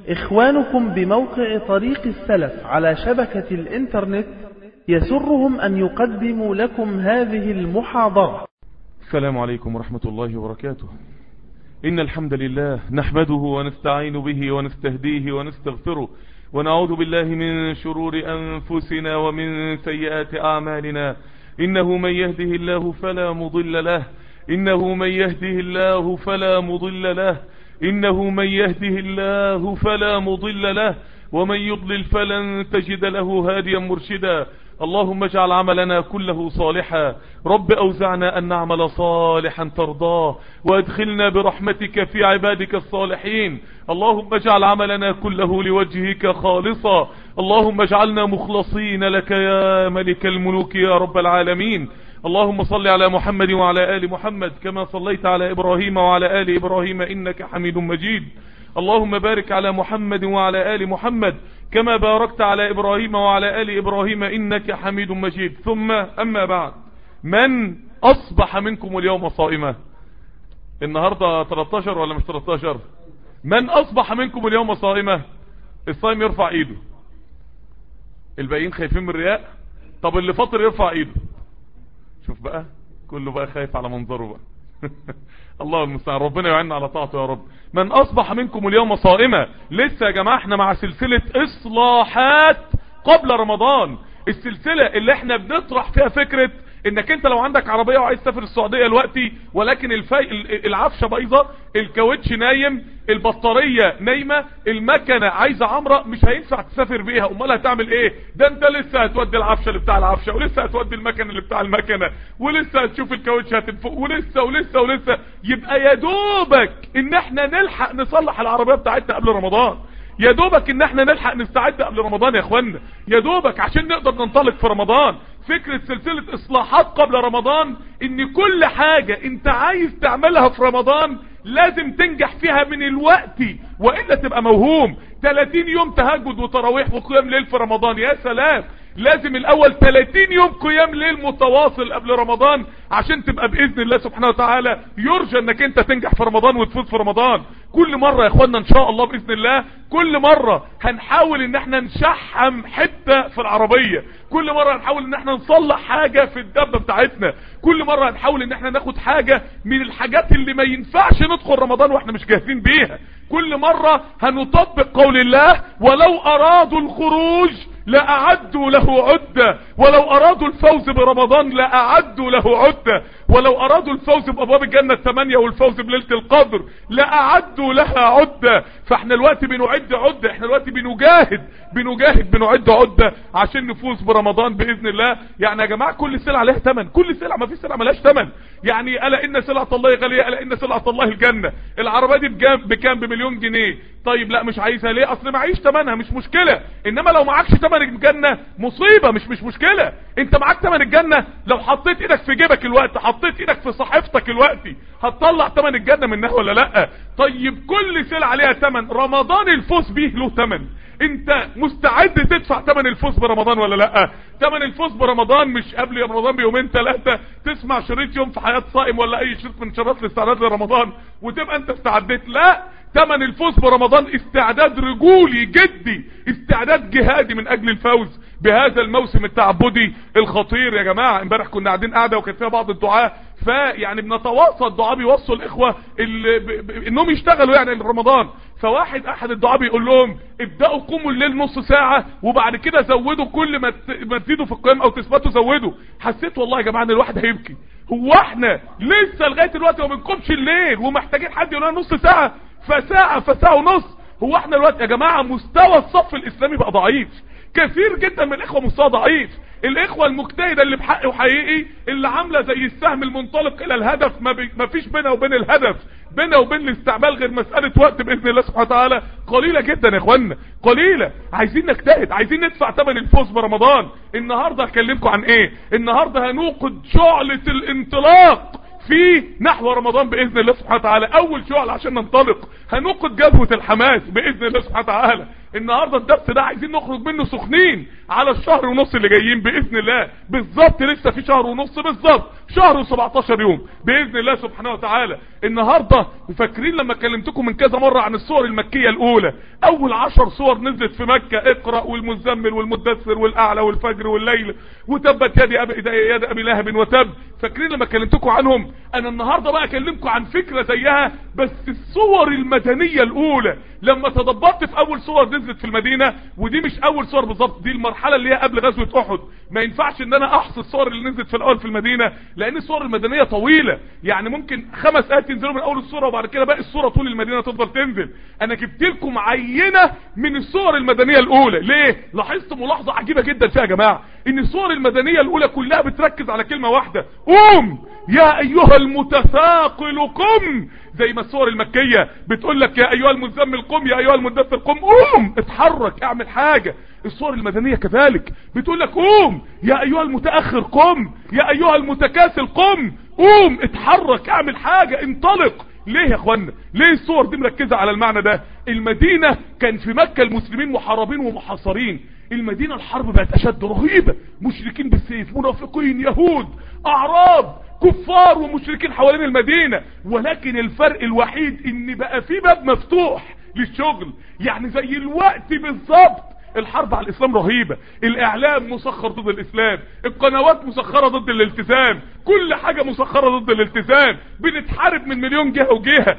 إخوانكم بموقع طريق السلف على شبكة الإنترنت يسرهم أن يقدموا لكم هذه المحاضرة السلام عليكم ورحمة الله وبركاته إن الحمد لله نحمده ونستعين به ونستهديه ونستغفره ونعوذ بالله من شرور أنفسنا ومن سيئات أعمالنا إنه من يهده الله فلا مضل له إنه من يهده الله فلا مضل له إنه من يهده الله فلا مضل له ومن يضلل فلن تجد له هاديا مرشدا اللهم اجعل عملنا كله صالحا رب أوزعنا أن نعمل صالحا ترضاه وادخلنا برحمتك في عبادك الصالحين اللهم اجعل عملنا كله لوجهك خالصا اللهم اجعلنا مخلصين لك يا ملك الملوك يا رب العالمين اللهم صل على محمد وعلى آل محمد كما صليت على إبراهيم وعلى آل إبراهيم إنك حميد مجيد اللهم بارك على محمد وعلى آل محمد كما باركت على إبراهيم وعلى آل إبراهيم إنك حميد مجيد ثم أما بعد من أصبح منكم اليوم صائما النهاردة 13 ولا مش 13 من أصبح منكم اليوم صائما الصائم يرفع ايده الباقيين خايفين من الرياء طب اللي فطر يرفع ايده شوف بقى كله بقى خايف على منظره بقى الله المستعان ربنا يعيننا على طاعته يا رب من اصبح منكم اليوم صائما لسه يا جماعه احنا مع سلسله اصلاحات قبل رمضان السلسله اللي احنا بنطرح فيها فكره انك انت لو عندك عربيه وعايز تسافر السعوديه دلوقتي ولكن الفي... العفشه بايظه الكاوتش نايم البطاريه نايمه المكنه عايزه عمره مش هينفع تسافر بيها امال هتعمل ايه ده انت لسه هتودي العفشه اللي بتاع العفشه ولسه هتودي المكنه اللي بتاع المكنه ولسه هتشوف الكاوتش هتنفق ولسه ولسه ولسه يبقى يا دوبك ان احنا نلحق نصلح العربيه بتاعتنا قبل رمضان يا دوبك ان احنا نلحق نستعد قبل رمضان يا اخوانا يا دوبك عشان نقدر ننطلق في رمضان فكرة سلسلة اصلاحات قبل رمضان ان كل حاجة انت عايز تعملها في رمضان لازم تنجح فيها من الوقت وإلا تبقى موهوم 30 يوم تهجد وتراويح وقيام ليل في رمضان يا سلام لازم الاول 30 يوم قيام ليل متواصل قبل رمضان عشان تبقى باذن الله سبحانه وتعالى يرجى انك انت تنجح في رمضان وتفوز في رمضان كل مرة يا اخوانا ان شاء الله باذن الله كل مرة هنحاول ان احنا نشحم حتة في العربية كل مرة هنحاول ان احنا نصلح حاجة في الدبة بتاعتنا كل مرة هنحاول ان احنا ناخد حاجة من الحاجات اللي ما ينفعش ندخل رمضان واحنا مش جاهزين بيها كل مرة هنطبق قول الله ولو ارادوا الخروج لأعدوا له عدة ولو أرادوا الفوز برمضان لأعدوا له عدة ولو أرادوا الفوز بأبواب الجنة الثمانية والفوز بليلة القدر لأعدوا لها عدة فاحنا الوقت بنعد عدة احنا الوقت بنجاهد بنجاهد بنعد عدة عشان نفوز برمضان بإذن الله يعني يا جماعة كل سلعة لها ثمن كل سلعة ما في سلعة ملهاش ثمن يعني ألا إن سلعة الله غالية ألا إن سلعة الله الجنة العربية دي بكام بكام بمليون جنيه طيب لا مش عايزها ليه اصل معيش ثمنها مش مشكلة انما لو معكش ثمن الجنة مصيبة مش مش مشكلة انت معاك ثمن الجنة لو حطيت ايدك في جيبك الوقت حطيت ايدك في صحيفتك الوقت هتطلع ثمن الجنة منها ولا لا طيب كل سلعة ليها ثمن رمضان الفوز بيه له ثمن انت مستعد تدفع ثمن الفوز برمضان ولا لا ثمن الفوز برمضان مش قبل رمضان بيومين ثلاثة تسمع شريط يوم في حياة صائم ولا اي شريط من شريط الاستعداد لرمضان وتبقى انت استعديت لا ثمن الفوز برمضان استعداد رجولي جدي استعداد جهادي من اجل الفوز بهذا الموسم التعبدي الخطير يا جماعة امبارح كنا قاعدين قاعدة وكان فيها بعض الدعاء فيعني بنتواصل الدعاء بيوصوا الاخوة اللي ب... ب... انهم يشتغلوا يعني رمضان فواحد احد الدعاء بيقول لهم ابدأوا قوموا الليل نص ساعة وبعد كده زودوا كل ما, ت... ما تزيدوا في القيام او تثبتوا زودوا حسيت والله يا جماعة ان الواحد هيبكي هو احنا لسه لغاية دلوقتي ما بنقومش الليل ومحتاجين حد يقول لنا نص ساعة فساعة فساعة ونص هو احنا دلوقتي يا جماعة مستوى الصف الاسلامي بقى ضعيف كثير جدا من الاخوة مستوى ضعيف الاخوة المجتهدة اللي بحق وحقيقي اللي عاملة زي السهم المنطلق الى الهدف ما, بي ما فيش بينها وبين الهدف بينها وبين الاستعمال غير مسألة وقت باذن الله سبحانه وتعالى قليلة جدا يا اخوانا قليلة عايزين نجتهد عايزين ندفع ثمن الفوز برمضان النهاردة هكلمكم عن ايه النهاردة هنوقد شعلة الانطلاق في نحو رمضان باذن الله سبحانه وتعالى اول شعل عشان ننطلق هنوقد جبهة الحماس باذن الله سبحانه وتعالى النهاردة الدرس ده عايزين نخرج منه سخنين على الشهر ونص اللي جايين باذن الله بالظبط لسه في شهر ونص بالظبط شهر و17 يوم باذن الله سبحانه وتعالى النهارده فاكرين لما كلمتكم من كذا مره عن الصور المكيه الاولى اول عشر صور نزلت في مكه اقرا والمزمل والمدثر والاعلى والفجر والليل وتبت يد ابي يد ابي لهب وتب فاكرين لما كلمتكم عنهم انا النهارده بقى اكلمكم عن فكره زيها بس الصور المدنيه الاولى لما تدبرت في اول صور نزلت في المدينه ودي مش اول صور بالظبط دي المرحله اللي هي قبل غزوه احد ما ينفعش ان انا احصي الصور اللي نزلت في الاول في المدينه لان الصور المدنيه طويله يعني ممكن خمس ايات ينزلوا من اول الصوره وبعد كده باقي الصوره طول المدينه تفضل تنزل انا جبت لكم عينه من الصور المدنيه الاولى ليه لاحظت ملاحظه عجيبه جدا فيها يا جماعه ان الصور المدنيه الاولى كلها بتركز على كلمه واحده قوم يا ايها المتثاقل قم زي ما الصور المكية بتقول لك يا ايها المزمل قم يا ايها المدثر قم قوم اتحرك اعمل حاجة الصور المدنية كذلك بتقول لك قوم يا ايها المتأخر قم يا ايها المتكاسل قم قوم اتحرك اعمل حاجة انطلق ليه يا اخوانا ليه الصور دي مركزة على المعنى ده المدينة كان في مكة المسلمين محاربين ومحاصرين المدينة الحرب بقت اشد رهيبة مشركين بالسيف منافقين يهود اعراب كفار ومشركين حوالين المدينة ولكن الفرق الوحيد ان بقى في باب مفتوح للشغل يعني زي الوقت بالظبط الحرب على الاسلام رهيبة الاعلام مسخر ضد الاسلام القنوات مسخرة ضد الالتزام كل حاجة مسخرة ضد الالتزام بنتحارب من مليون جهة وجهة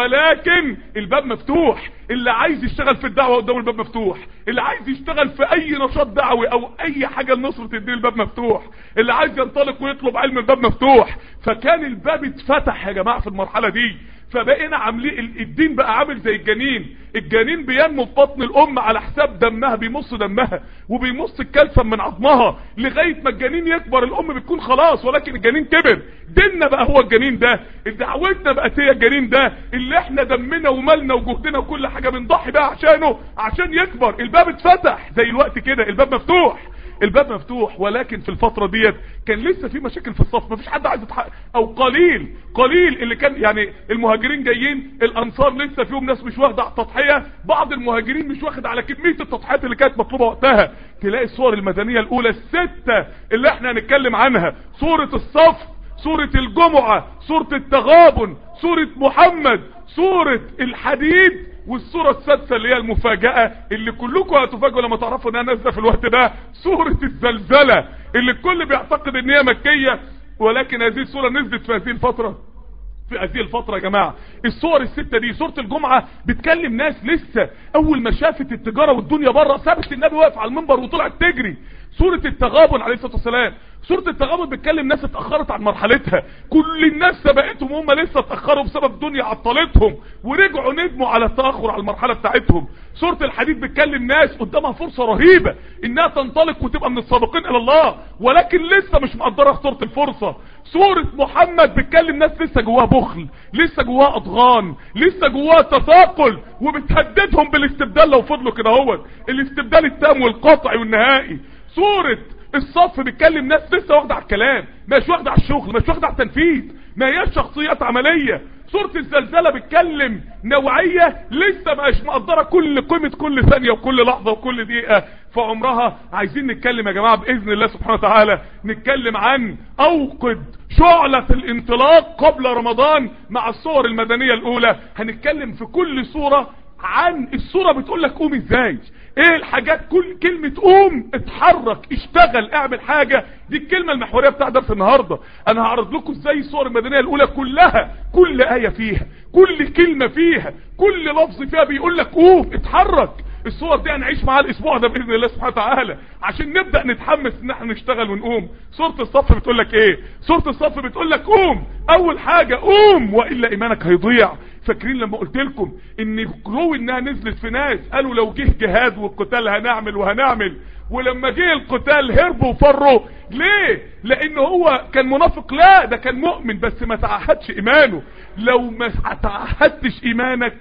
ولكن الباب مفتوح اللي عايز يشتغل في الدعوة قدام الباب مفتوح اللي عايز يشتغل في اي نشاط دعوي او اي حاجة لنصرة الدين الباب مفتوح اللي عايز ينطلق ويطلب علم الباب مفتوح فكان الباب اتفتح يا جماعة في المرحلة دي فبقينا عاملين الدين بقى عامل زي الجنين الجنين بينمو في بطن الام على حساب دمها بيمص دمها وبيمص الكالسيوم من عظمها لغايه ما الجنين يكبر الام بتكون خلاص ولكن الجنين كبر ديننا بقى هو الجنين ده دعوتنا بقت هي الجنين ده اللي احنا دمنا ومالنا وجهدنا وكل حاجه بنضحي بقى عشانه عشان يكبر الباب اتفتح زي الوقت كده الباب مفتوح الباب مفتوح ولكن في الفترة ديت كان لسه في مشاكل في الصف مفيش حد عايز يتحقق او قليل قليل اللي كان يعني المهاجرين جايين الانصار لسه فيهم ناس مش واخده على التضحية بعض المهاجرين مش واخد على كمية التضحيات اللي كانت مطلوبة وقتها تلاقي الصور المدنية الاولى الستة اللي احنا هنتكلم عنها صورة الصف سورة الجمعة سورة التغابن سورة محمد سورة الحديد والصورة السادسة اللي هي المفاجأة اللي كلكم هتفاجئوا لما تعرفوا انها نازلة في الوقت ده سورة الزلزلة اللي الكل بيعتقد ان هي مكية ولكن هذه الصورة نزلت في هذه الفترة في هذه الفترة يا جماعة الصور الستة دي سورة الجمعة بتكلم ناس لسه اول ما شافت التجارة والدنيا بره سابت النبي واقف على المنبر وطلعت تجري سورة التغابن عليه الصلاة والسلام سورة التغابن بتكلم ناس اتأخرت عن مرحلتها كل الناس سبقتهم وهم لسه اتأخروا بسبب دنيا عطلتهم ورجعوا ندموا على التأخر على المرحلة بتاعتهم سورة الحديد بتكلم ناس قدامها فرصة رهيبة انها تنطلق وتبقى من السابقين الى الله ولكن لسه مش مقدرة خطورة الفرصة سورة محمد بتكلم ناس لسه جواها بخل لسه جواها اضغان لسه جواها تثاقل وبتهددهم بالاستبدال لو فضلوا كده هو الاستبدال التام والقاطع والنهائي سورة الصف بيتكلم ناس لسه واخده على الكلام مش واخده على الشغل مش واخده على التنفيذ ما هياش شخصيات عمليه سورة الزلزلة بتكلم نوعية لسه مش مقدرة كل قيمة كل ثانية وكل لحظة وكل دقيقة في عمرها عايزين نتكلم يا جماعة بإذن الله سبحانه وتعالى نتكلم عن أوقد شعلة الانطلاق قبل رمضان مع الصور المدنية الأولى هنتكلم في كل صورة عن الصورة بتقول لك قوم ازاي ايه الحاجات كل كلمة قوم اتحرك اشتغل اعمل حاجة دي الكلمة المحورية بتاع درس النهاردة انا هعرض لكم ازاي الصور المدنية الاولى كلها كل اية فيها كل كلمة فيها كل لفظ فيها بيقول لك قوم اتحرك الصور دي هنعيش معاها الاسبوع ده باذن الله سبحانه وتعالى عشان نبدا نتحمس ان احنا نشتغل ونقوم سوره الصف بتقول لك ايه سوره الصف بتقول لك قوم اول حاجه قوم والا ايمانك هيضيع فاكرين لما قلت لكم ان كرو انها نزلت في ناس قالوا لو جه جهاد والقتال هنعمل وهنعمل ولما جه القتال هربوا وفروا ليه لان هو كان منافق لا ده كان مؤمن بس ما تعهدش ايمانه لو ما تعهدتش ايمانك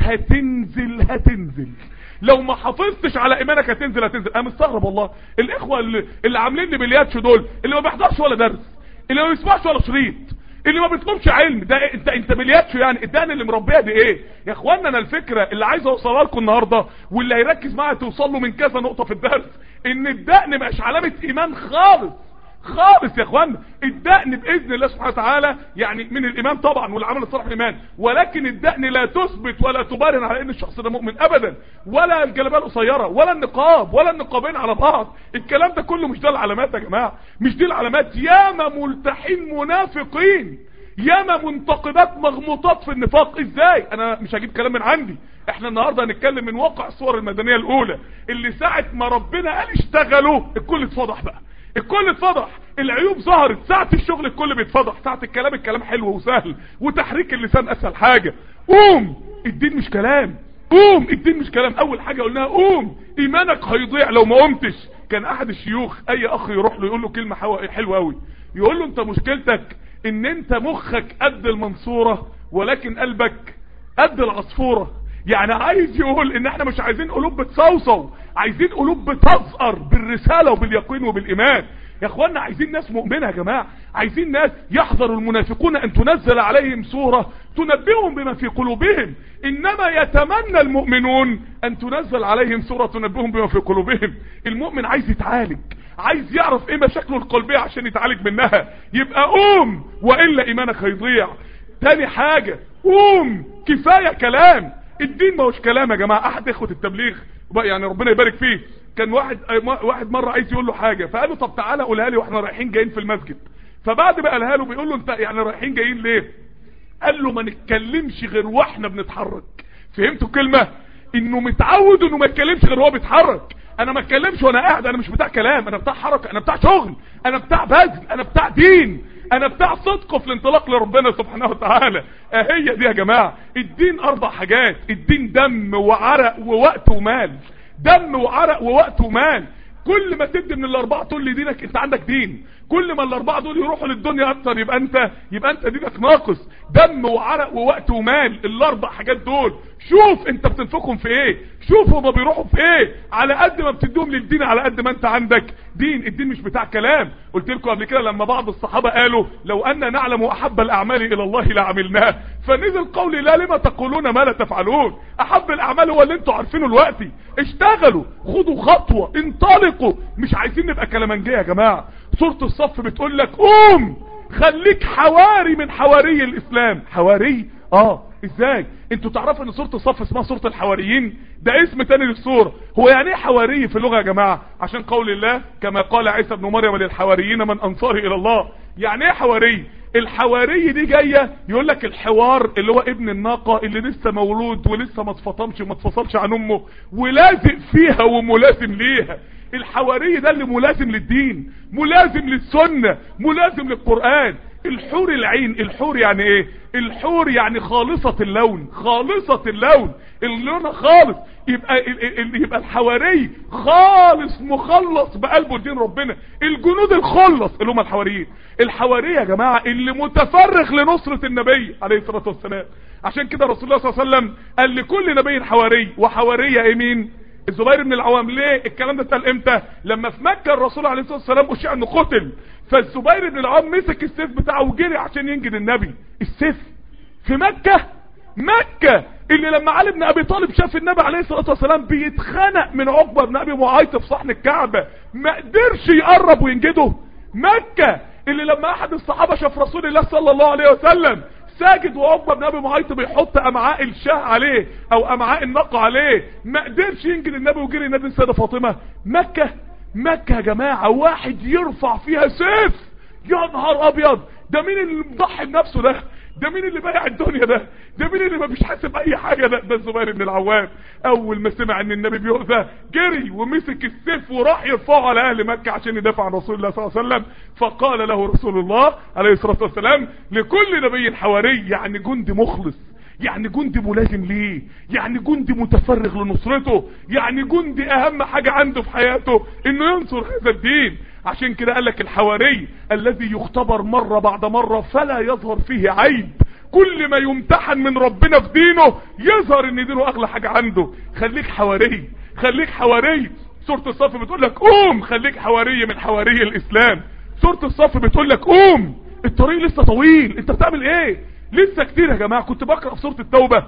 هتنزل هتنزل لو ما حافظتش على ايمانك هتنزل هتنزل انا مستغرب والله الاخوه اللي, اللي عاملين لي بلياتش دول اللي ما بيحضرش ولا درس اللي ما بيسمعش ولا شريط اللي ما بيطلبش علم ده إيه؟ انت انت بلياتشو يعني الدقن اللي مربيها دي ايه يا اخوانا انا الفكره اللي عايز اوصلها لكم النهارده واللي هيركز معايا توصل له من كذا نقطه في الدرس ان الدقن مش علامه ايمان خالص خالص يا اخوانا الدقن باذن الله سبحانه وتعالى يعني من الايمان طبعا والعمل الصالح الايمان ولكن الدقن لا تثبت ولا تبرهن على ان الشخص ده مؤمن ابدا ولا الجلابيه القصيره ولا النقاب ولا النقابين على بعض الكلام ده كله مش ده العلامات يا جماعه مش دي العلامات ياما ملتحين منافقين ياما منتقدات مغموطات في النفاق ازاي انا مش هجيب كلام من عندي احنا النهارده هنتكلم من واقع الصور المدنيه الاولى اللي ساعه ما ربنا قال اشتغلوا الكل اتفضح بقى الكل اتفضح العيوب ظهرت ساعة الشغل الكل بيتفضح ساعة الكلام الكلام حلو وسهل وتحريك اللسان اسهل حاجة قوم الدين مش كلام قوم الدين مش كلام اول حاجة قلناها قوم ايمانك هيضيع لو ما قمتش كان احد الشيوخ اي اخ يروح له يقول له كلمة حلوة قوي يقول له انت مشكلتك ان انت مخك قد المنصورة ولكن قلبك قد العصفورة يعني عايز يقول ان احنا مش عايزين قلوب بتصوصو عايزين قلوب بتزقر بالرسالة وباليقين وبالايمان يا اخوانا عايزين ناس مؤمنة يا جماعة عايزين ناس يحذر المنافقون ان تنزل عليهم سورة تنبئهم بما في قلوبهم انما يتمنى المؤمنون ان تنزل عليهم سورة تنبئهم بما في قلوبهم المؤمن عايز يتعالج عايز يعرف ايه مشاكله القلبية عشان يتعالج منها يبقى قوم وإلا ايمانك هيضيع تاني حاجة قوم كفاية كلام الدين ما هوش كلام يا جماعة احد اخوة التبليغ يعني ربنا يبارك فيه كان واحد واحد مرة عايز يقول له حاجة فقال له طب تعالى قولها لي واحنا رايحين جايين في المسجد فبعد ما قالها له بيقول له انت يعني رايحين جايين ليه قال له ما نتكلمش غير واحنا بنتحرك فهمتوا الكلمة انه متعود انه ما يتكلمش غير وهو بيتحرك انا ما اتكلمش وانا قاعد انا مش بتاع كلام انا بتاع حركة انا بتاع شغل انا بتاع بذل انا بتاع دين انا بتاع صدق في الانطلاق لربنا سبحانه وتعالى اهي دي يا جماعة الدين اربع حاجات الدين دم وعرق ووقت ومال دم وعرق ووقت ومال كل ما تدي من الاربعه تقول لي دينك انت عندك دين كل ما الاربعه دول يروحوا للدنيا اكتر يبقى انت يبقى انت دينك ناقص دم وعرق ووقت ومال الاربع حاجات دول شوف انت بتنفقهم في ايه شوف هما بيروحوا في ايه على قد ما بتديهم للدين على قد ما انت عندك دين الدين مش بتاع كلام قلت لكم قبل كده لما بعض الصحابه قالوا لو ان نعلم احب الاعمال الى الله لعملناه فنزل قولي لا لما تقولون ما لا تفعلون احب الاعمال هو اللي انتوا عارفينه دلوقتي اشتغلوا خدوا خطوه انطلقوا مش عايزين نبقى كلامنجيه يا جماعه سوره الصف بتقول لك قوم خليك حواري من حواري الاسلام حواري اه ازاي انتوا تعرفوا ان سورة الصف اسمها سورة الحواريين ده اسم تاني للسورة هو يعني ايه حواري في اللغة يا جماعة عشان قول الله كما قال عيسى ابن مريم للحواريين من انصاري الى الله يعني ايه حواري الحواري دي جاية يقول لك الحوار اللي هو ابن الناقة اللي لسه مولود ولسه ما اتفطمش وما اتفصلش عن امه ولازق فيها وملازم ليها الحواري ده اللي ملازم للدين ملازم للسنة ملازم للقرآن الحور العين الحور يعني ايه الحور يعني خالصة اللون خالصة اللون اللون خالص يبقى ال ال يبقى الحواري خالص مخلص بقلبه لدين ربنا الجنود الخلص اللي هم الحواريين الحواري يا جماعة اللي متفرغ لنصرة النبي عليه الصلاة والسلام عشان كده رسول الله صلى الله عليه وسلم قال لكل نبي حواري وحوارية ايه مين الزبير بن العوام ليه الكلام ده اتقال امتى لما في مكة الرسول عليه الصلاة والسلام اشيع انه قتل فالزبير بن العوام مسك السيف بتاعه وجري عشان ينجد النبي السيف في مكة مكة اللي لما علي بن ابي طالب شاف النبي عليه الصلاة والسلام بيتخنق من عقبة بن ابي معيط في صحن الكعبة ما قدرش يقرب وينجده مكة اللي لما احد الصحابة شاف رسول الله صلى الله عليه وسلم ساجد وعقبه بن ابي معيط بيحط امعاء الشاه عليه او امعاء النقع عليه ما قدرش ينجد النبي وجري النبي السيده فاطمه مكه مكه يا جماعه واحد يرفع فيها سيف يا نهار ابيض ده مين اللي مضحي بنفسه ده ده مين اللي بايع الدنيا ده ده مين اللي ما مش حاسب اي حاجه ده ده الزبير بن العوام اول ما سمع ان النبي بيؤذى جري ومسك السيف وراح يرفعه على اهل مكه عشان يدافع عن رسول الله صلى الله عليه وسلم فقال له رسول الله عليه الصلاه والسلام لكل نبي حواري يعني جندي مخلص يعني جندي ملازم ليه يعني جندي متفرغ لنصرته يعني جندي اهم حاجة عنده في حياته انه ينصر هذا الدين عشان كده قال لك الحواري الذي يختبر مرة بعد مرة فلا يظهر فيه عيب كل ما يمتحن من ربنا في دينه يظهر ان دينه اغلى حاجة عنده خليك حواري خليك حواري سورة الصف بتقول لك قوم خليك حواري من حواري الاسلام سورة الصف بتقول لك قوم الطريق لسه طويل انت بتعمل ايه لسه كتير يا جماعة كنت بقرأ في سورة التوبة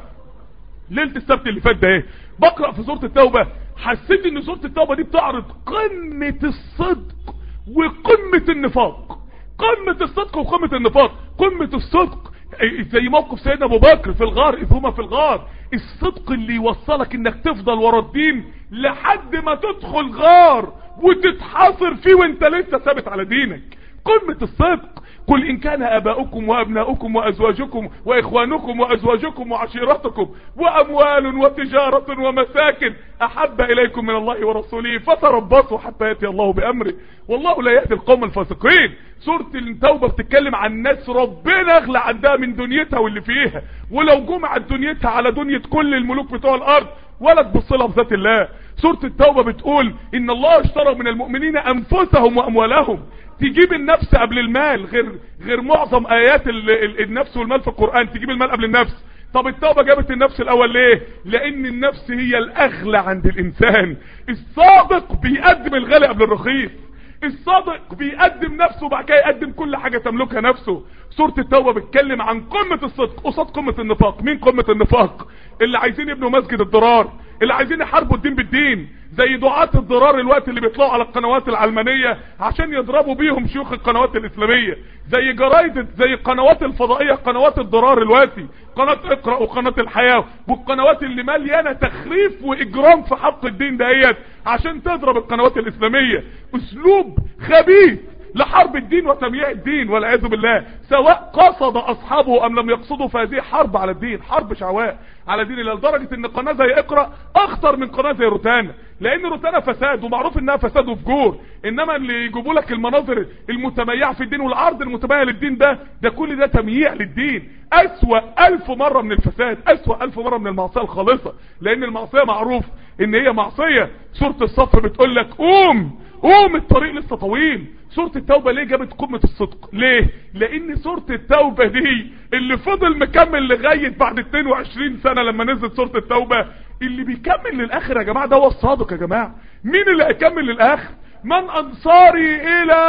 ليلة السبت اللي فات ده ايه بقرأ في سورة التوبة حسيت ان سورة التوبة دي بتعرض قمة الصدق وقمة النفاق قمة الصدق وقمة النفاق قمة الصدق زي موقف سيدنا ابو بكر في الغار اذ هما في الغار الصدق اللي يوصلك انك تفضل ورا الدين لحد ما تدخل غار وتتحاصر فيه وانت لسه ثابت على دينك قمة الصدق قل إن كان أباؤكم وأبناؤكم وأزواجكم وإخوانكم وأزواجكم وعشيرتكم وأموال وتجارة ومساكن أحب إليكم من الله ورسوله فتربصوا حتى يأتي الله بأمره والله لا يهدي القوم الفاسقين سورة التوبة بتتكلم عن ناس ربنا أغلى عندها من دنيتها واللي فيها ولو جمعت دنيتها على دنيا كل الملوك بتوع الأرض ولا تبص لها بذات الله سورة التوبة بتقول إن الله اشترى من المؤمنين أنفسهم وأموالهم تجيب النفس قبل المال غير غير معظم ايات ال ال النفس والمال في القرآن تجيب المال قبل النفس طب التوبة جابت النفس الاول ليه لان النفس هي الاغلى عند الانسان الصادق بيقدم الغالي قبل الرخيص الصادق بيقدم نفسه وبعد كده يقدم كل حاجة تملكها نفسه سورة التوبة بتتكلم عن قمة الصدق قصاد قمة النفاق مين قمة النفاق اللي عايزين يبنوا مسجد الضرار اللي عايزين يحاربوا الدين بالدين زي دعاة الضرار الوقت اللي بيطلعوا على القنوات العلمانية عشان يضربوا بيهم شيوخ القنوات الاسلامية زي جرايد زي القنوات الفضائية قنوات الضرار الوقتي قناة اقرأ وقناة الحياة والقنوات اللي مليانة تخريف واجرام في حق الدين دهيت عشان تضرب القنوات الاسلامية اسلوب خبيث لحرب الدين وتمييع الدين والعياذ بالله سواء قصد اصحابه ام لم يقصدوا فهذه حرب على الدين حرب شعواء على دين الله لدرجة ان قناة زي اقرأ اخطر من قناة زي روتانا لان روتانا فساد ومعروف انها فساد وفجور انما اللي يجيبوا لك المناظر المتميعة في الدين والعرض المتميع للدين ده ده كل ده تمييع للدين اسوأ الف مرة من الفساد اسوأ الف مرة من المعصية الخالصة لان المعصية معروف ان هي معصية سورة الصف بتقول لك قوم قوم الطريق لسه طويل سورة التوبة ليه جابت قمة الصدق ليه لان سورة التوبة دي اللي فضل مكمل لغاية بعد 22 سنة لما نزلت سورة التوبة اللي بيكمل للاخر يا جماعة ده هو الصادق يا جماعة مين اللي هيكمل للاخر من انصاري الى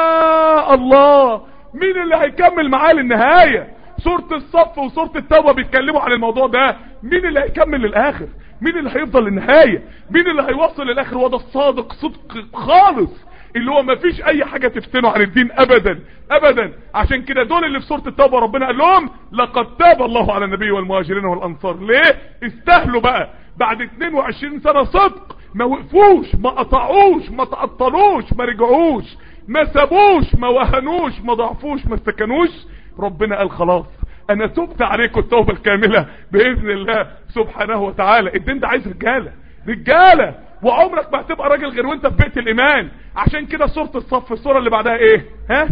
الله مين اللي هيكمل معاه للنهاية سورة الصف وسورة التوبة بيتكلموا عن الموضوع ده مين اللي هيكمل للاخر مين اللي هيفضل للنهاية مين اللي هيوصل للاخر وده الصادق صدق خالص اللي هو مفيش اي حاجة تفتنه عن الدين ابدا ابدا عشان كده دول اللي في سورة التوبة ربنا قال لهم لقد تاب الله على النبي والمهاجرين والانصار ليه استاهلوا بقى بعد 22 سنة صدق ما وقفوش ما قطعوش ما تعطلوش ما رجعوش ما سابوش ما وهنوش ما ضعفوش ما استكنوش ربنا قال خلاص انا تبت عليكم التوبة الكاملة باذن الله سبحانه وتعالى الدين ده عايز رجالة رجالة وعمرك ما هتبقى راجل غير وانت في بيت الايمان عشان كده سورة الصف السورة اللي بعدها ايه ها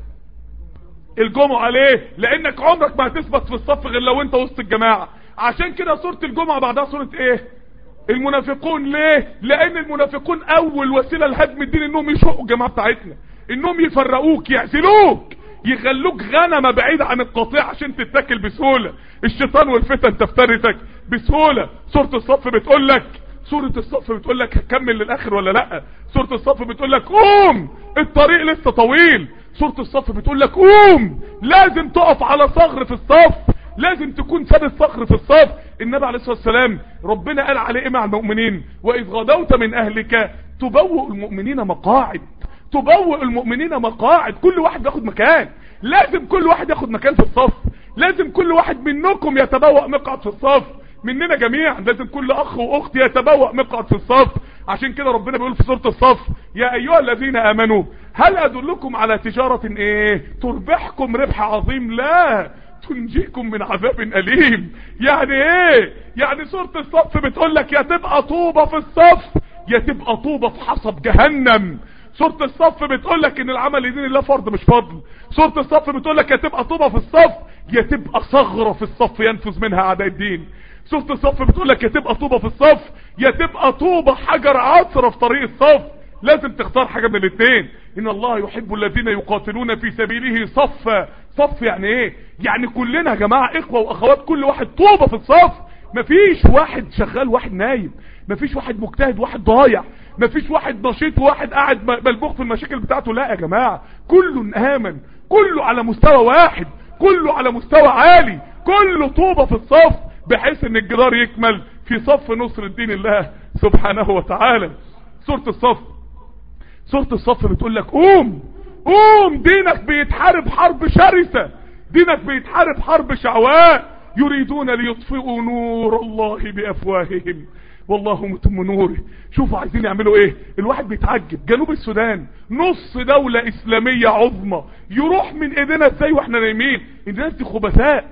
الجمعة ليه لانك عمرك ما هتثبت في الصف غير لو انت وسط الجماعة عشان كده سورة الجمعة بعدها سورة ايه المنافقون ليه لان المنافقون اول وسيلة لهدم الدين انهم يشقوا الجماعة بتاعتنا انهم يفرقوك يعزلوك يخلوك غنمة بعيد عن القطيع عشان تتاكل بسهولة الشيطان والفتن تفترسك بسهولة سورة الصف بتقول لك سورة الصف بتقول لك هكمل للاخر ولا لا سورة الصف بتقول لك قوم الطريق لسه طويل سورة الصف بتقول لك قوم لازم تقف على صخر في الصف لازم تكون ثابت صخر في الصف النبي عليه الصلاة والسلام ربنا قال عليه ايه مع المؤمنين واذ غدوت من اهلك تبوئ المؤمنين مقاعد تبوئ المؤمنين مقاعد كل واحد ياخد مكان لازم كل واحد ياخد مكان في الصف لازم كل واحد منكم يتبوأ مقعد في الصف مننا جميعا لازم كل اخ واخت يتبوأ مقعد في الصف عشان كده ربنا بيقول في سورة الصف يا ايها الذين امنوا هل ادلكم على تجارة ايه تربحكم ربح عظيم لا تنجيكم من عذاب اليم يعني ايه يعني سورة الصف بتقول لك يا تبقى طوبة في الصف يا تبقى طوبة في حصب جهنم سورة الصف بتقول لك ان العمل لدين الله فرض مش فضل سورة الصف بتقول لك يا تبقى طوبة في الصف يا تبقى ثغرة في الصف ينفذ منها اعداء الدين سورة الصف بتقول لك يا تبقى طوبة في الصف يا تبقى طوبة حجر عصرة في طريق الصف لازم تختار حاجة من الاثنين ان الله يحب الذين يقاتلون في سبيله صفا صف يعني ايه يعني كلنا يا جماعة اخوة واخوات كل واحد طوبة في الصف مفيش واحد شغال واحد نايم مفيش واحد مجتهد واحد ضايع مفيش واحد نشيط وواحد قاعد ملبوخ في المشاكل بتاعته لا يا جماعة كله امن كله على مستوى واحد كله على مستوى عالي كله طوبة في الصف بحيث ان الجدار يكمل في صف نصر الدين الله سبحانه وتعالى سورة الصف سورة الصف بتقول لك قوم قوم دينك بيتحارب حرب شرسة دينك بيتحارب حرب شعواء يريدون ليطفئوا نور الله بأفواههم والله متم نوره شوفوا عايزين يعملوا ايه الواحد بيتعجب جنوب السودان نص دولة اسلامية عظمى يروح من ايدينا ازاي واحنا نايمين الناس دي خبثاء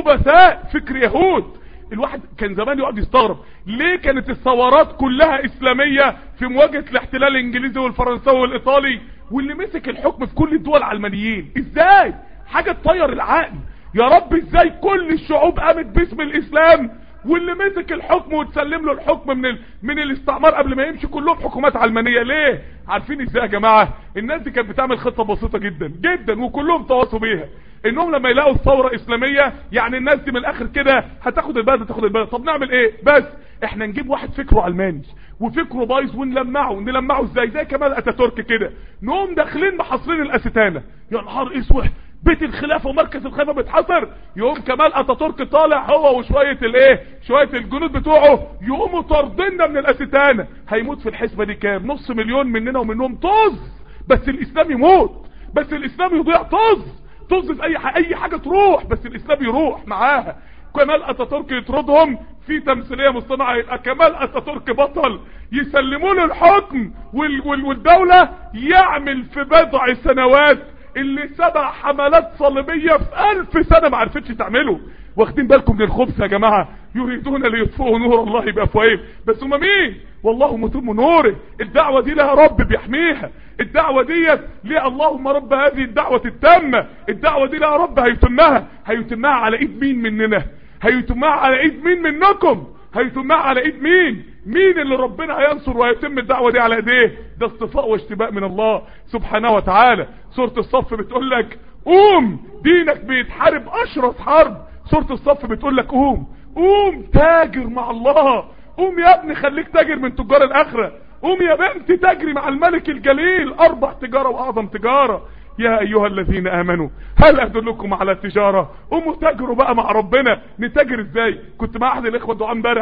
خبثاء فكر يهود الواحد كان زمان يقعد يستغرب ليه كانت الثورات كلها اسلامية في مواجهة الاحتلال الانجليزي والفرنساوي والايطالي واللي مسك الحكم في كل الدول علمانيين ازاي حاجة تطير العقل يا رب ازاي كل الشعوب قامت باسم الاسلام واللي مسك الحكم وتسلم له الحكم من ال... من الاستعمار قبل ما يمشي كلهم حكومات علمانيه ليه عارفين ازاي يا جماعه الناس دي كانت بتعمل خطه بسيطه جدا جدا وكلهم تواصوا بيها انهم لما يلاقوا الثوره اسلاميه يعني الناس دي من الاخر كده هتاخد البلد تاخد البلد طب نعمل ايه بس احنا نجيب واحد فكره علماني وفكره بايظ ونلمعه نلمعه ازاي زي كمال اتاتورك كده نقوم داخلين محاصرين الاستانه يا نهار اسود بيت الخلافة ومركز الخلافة بيتحصر يقوم كمال اتاتورك طالع هو وشوية الايه شوية الجنود بتوعه يقوموا طاردنا من الاستانة هيموت في الحسبة دي كام نص مليون مننا ومنهم طز بس الاسلام يموت بس الاسلام يضيع طز طز في اي حاجة اي حاجة تروح بس الاسلام يروح معاها كمال اتاتورك يطردهم في تمثيلية مصطنعة يبقى كمال اتاتورك بطل يسلموا له الحكم وال وال والدولة يعمل في بضع سنوات اللي سبع حملات صليبية في الف سنة ما عرفتش تعمله واخدين بالكم من الخبث يا جماعة يريدون ليطفئوا نور الله بأفواههم بس هم مين والله متم نوره الدعوة دي لها رب بيحميها الدعوة ديت ليه اللهم رب هذه الدعوة التامة الدعوة دي لها رب هيتمها هيتمها على ايد مين مننا هيتمها على ايد مين منكم هيتمها على ايد مين مين اللي ربنا هينصر وهيتم الدعوة دي على ايديه ده اصطفاء واشتباء من الله سبحانه وتعالى سورة الصف بتقول لك قوم دينك بيتحارب اشرس حرب سورة الصف بتقول لك قوم قوم تاجر مع الله قوم يا ابني خليك تاجر من تجار الاخرة قوم يا بنت تجري مع الملك الجليل اربع تجارة واعظم تجارة يا ايها الذين امنوا هل ادلكم على تجارة قوموا تاجروا بقى مع ربنا نتاجر ازاي كنت مع احد الاخوة دعاء امبارح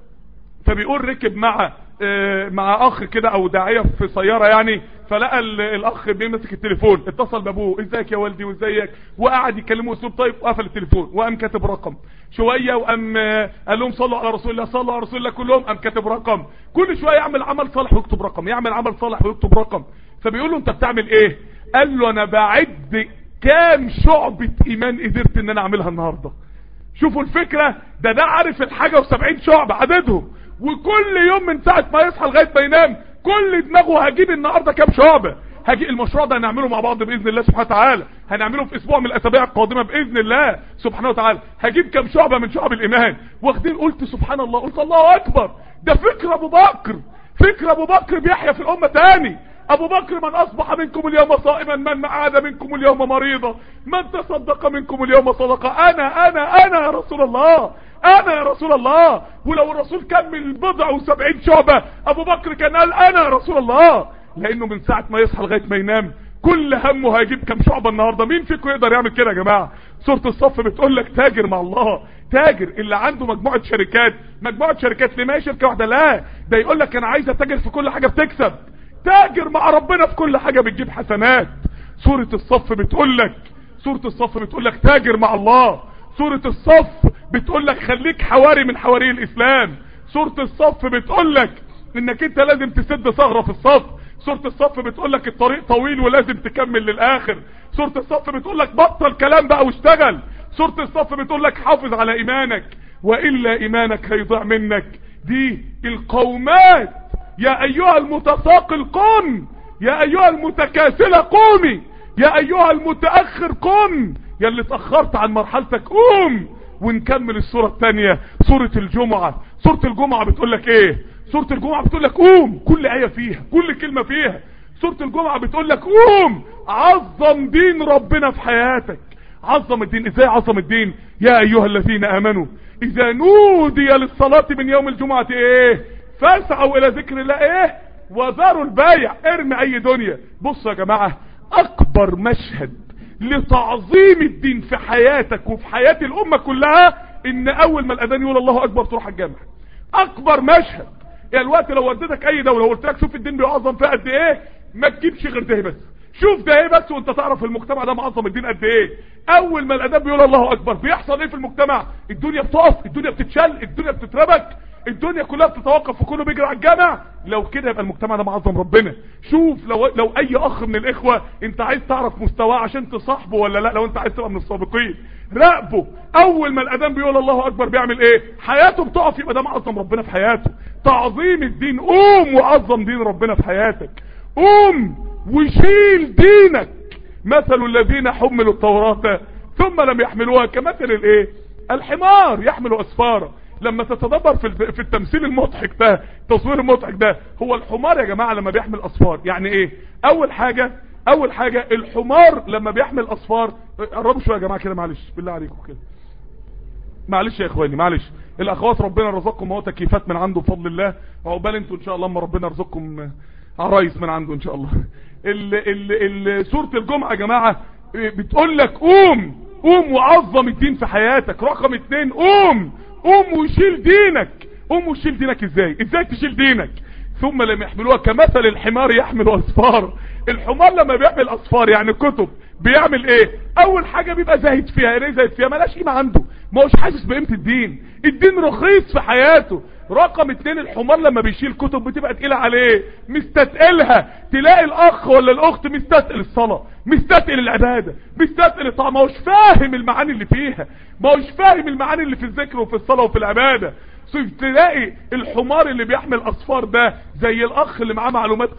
فبيقول ركب مع اه مع اخ كده او داعية في سيارة يعني فلقى الاخ بيمسك التليفون اتصل بابوه ازيك يا والدي وازيك وقعد يكلمه اسلوب طيب وقفل التليفون وقام كاتب رقم شوية وقام قال لهم صلوا على رسول الله صلوا على رسول الله كلهم قام كاتب رقم كل شوية يعمل عمل صالح ويكتب رقم يعمل عمل صالح ويكتب رقم فبيقول له انت بتعمل ايه قال له انا بعد كام شعبة ايمان قدرت ان انا اعملها النهاردة شوفوا الفكرة ده ده عارف الحاجة وسبعين شعبة عددهم وكل يوم من ساعة ما يصحى لغاية ما ينام كل دماغه هجيب النهاردة كام شعبة هجي المشروع ده هنعمله مع بعض باذن الله سبحانه وتعالى هنعمله في اسبوع من الاسابيع القادمه باذن الله سبحانه وتعالى هجيب كام شعبه من شعب الايمان واخدين قلت سبحان الله قلت الله اكبر ده فكر ابو بكر فكر ابو بكر بيحيى في الامه تاني ابو بكر من اصبح منكم اليوم صائما من عاد منكم اليوم مريضا من تصدق منكم اليوم صدقه انا انا انا يا رسول الله انا يا رسول الله ولو الرسول كمل بضع وسبعين شعبة ابو بكر كان قال انا يا رسول الله لانه من ساعة ما يصحى لغاية ما ينام كل همه هيجيب كم شعبة النهاردة مين فيكم يقدر يعمل كده يا جماعة سورة الصف بتقول لك تاجر مع الله تاجر اللي عنده مجموعة شركات مجموعة شركات ليه ما هي شركة واحدة لا ده يقول لك انا عايز اتاجر في كل حاجة بتكسب تاجر مع ربنا في كل حاجة بتجيب حسنات سورة الصف بتقول لك سورة الصف بتقول لك تاجر مع الله سورة الصف بتقول لك خليك حواري من حواري الاسلام سورة الصف بتقول لك انك انت لازم تسد ثغرة في الصف سورة الصف بتقول لك الطريق طويل ولازم تكمل للاخر سورة الصف بتقول لك بطل كلام بقى واشتغل سورة الصف بتقول لك حافظ على ايمانك والا ايمانك هيضيع منك دي القومات يا ايها المتساقل قم يا ايها المتكاسلة قومي يا ايها المتأخر قم يا اللي اتأخرت عن مرحلتك قوم ونكمل السورة الثانية سورة الجمعة سورة الجمعة بتقول لك ايه سورة الجمعة بتقول لك قوم كل آية فيها كل كلمة فيها سورة الجمعة بتقول لك قوم عظم دين ربنا في حياتك عظم الدين ازاي عظم الدين يا ايها الذين امنوا اذا نودي للصلاة من يوم الجمعة ايه فاسعوا الى ذكر الله ايه وذروا البايع ارمي اي دنيا بصوا يا جماعة اكبر مشهد لتعظيم الدين في حياتك وفي حياة الامة كلها ان اول ما الاذان يقول الله اكبر تروح الجامع اكبر مشهد يعني الوقت لو وديتك اي دولة وقلت لك شوف الدين بيعظم فيها قد ايه ما تجيبش غير ده بس شوف ده ايه بس وانت تعرف المجتمع ده معظم الدين قد ايه اول ما الاذان بيقول الله اكبر بيحصل ايه في المجتمع الدنيا بتقف الدنيا بتتشل الدنيا بتتربك الدنيا كلها بتتوقف وكله بيجري على الجامع لو كده يبقى المجتمع ده معظم ربنا شوف لو لو اي اخ من الاخوه انت عايز تعرف مستواه عشان تصاحبه ولا لا لو انت عايز تبقى من السابقين راقبه اول ما الاذان بيقول الله اكبر بيعمل ايه حياته بتقف يبقى ده معظم ربنا في حياته تعظيم الدين قوم وعظم دين ربنا في حياتك قوم وشيل دينك مثل الذين حملوا التوراة ثم لم يحملوها كمثل الايه الحمار يحمل اسفارا لما تتدبر في في التمثيل المضحك ده التصوير المضحك ده هو الحمار يا جماعة لما بيحمل اصفار يعني ايه اول حاجة اول حاجة الحمار لما بيحمل اصفار قربوا شوية يا جماعة كده معلش بالله عليكم كده معلش يا اخواني معلش الاخوات ربنا رزقكم اهو تكييفات من عنده بفضل الله عقبال انتوا ان شاء الله اما ربنا يرزقكم عرايس من عنده ان شاء الله ال ال ال سورة الجمعة يا جماعة بتقول لك قوم قوم وعظم الدين في حياتك رقم اتنين قوم قوم وشيل دينك قوم وشيل دينك ازاي ازاي تشيل دينك ثم لم يحملوها كمثل الحمار يحمل اصفار الحمار لما بيعمل اصفار يعني كتب بيعمل ايه اول حاجة بيبقى زاهد فيها يعني زاهد فيها ملاش قيمة عنده ما هوش حاسس بقيمة الدين الدين رخيص في حياته رقم اتنين الحمار لما بيشيل كتب بتبقى تقيلة عليه مستتقلها تلاقي الاخ ولا الاخت مستتقل الصلاة مستتقل العبادة مستتقل الطعام ما هوش فاهم المعاني اللي فيها ما هوش فاهم المعاني اللي في الذكر وفي الصلاة وفي العبادة تلاقي الحمار اللي بيحمل اصفار ده زي الاخ اللي معاه معلومات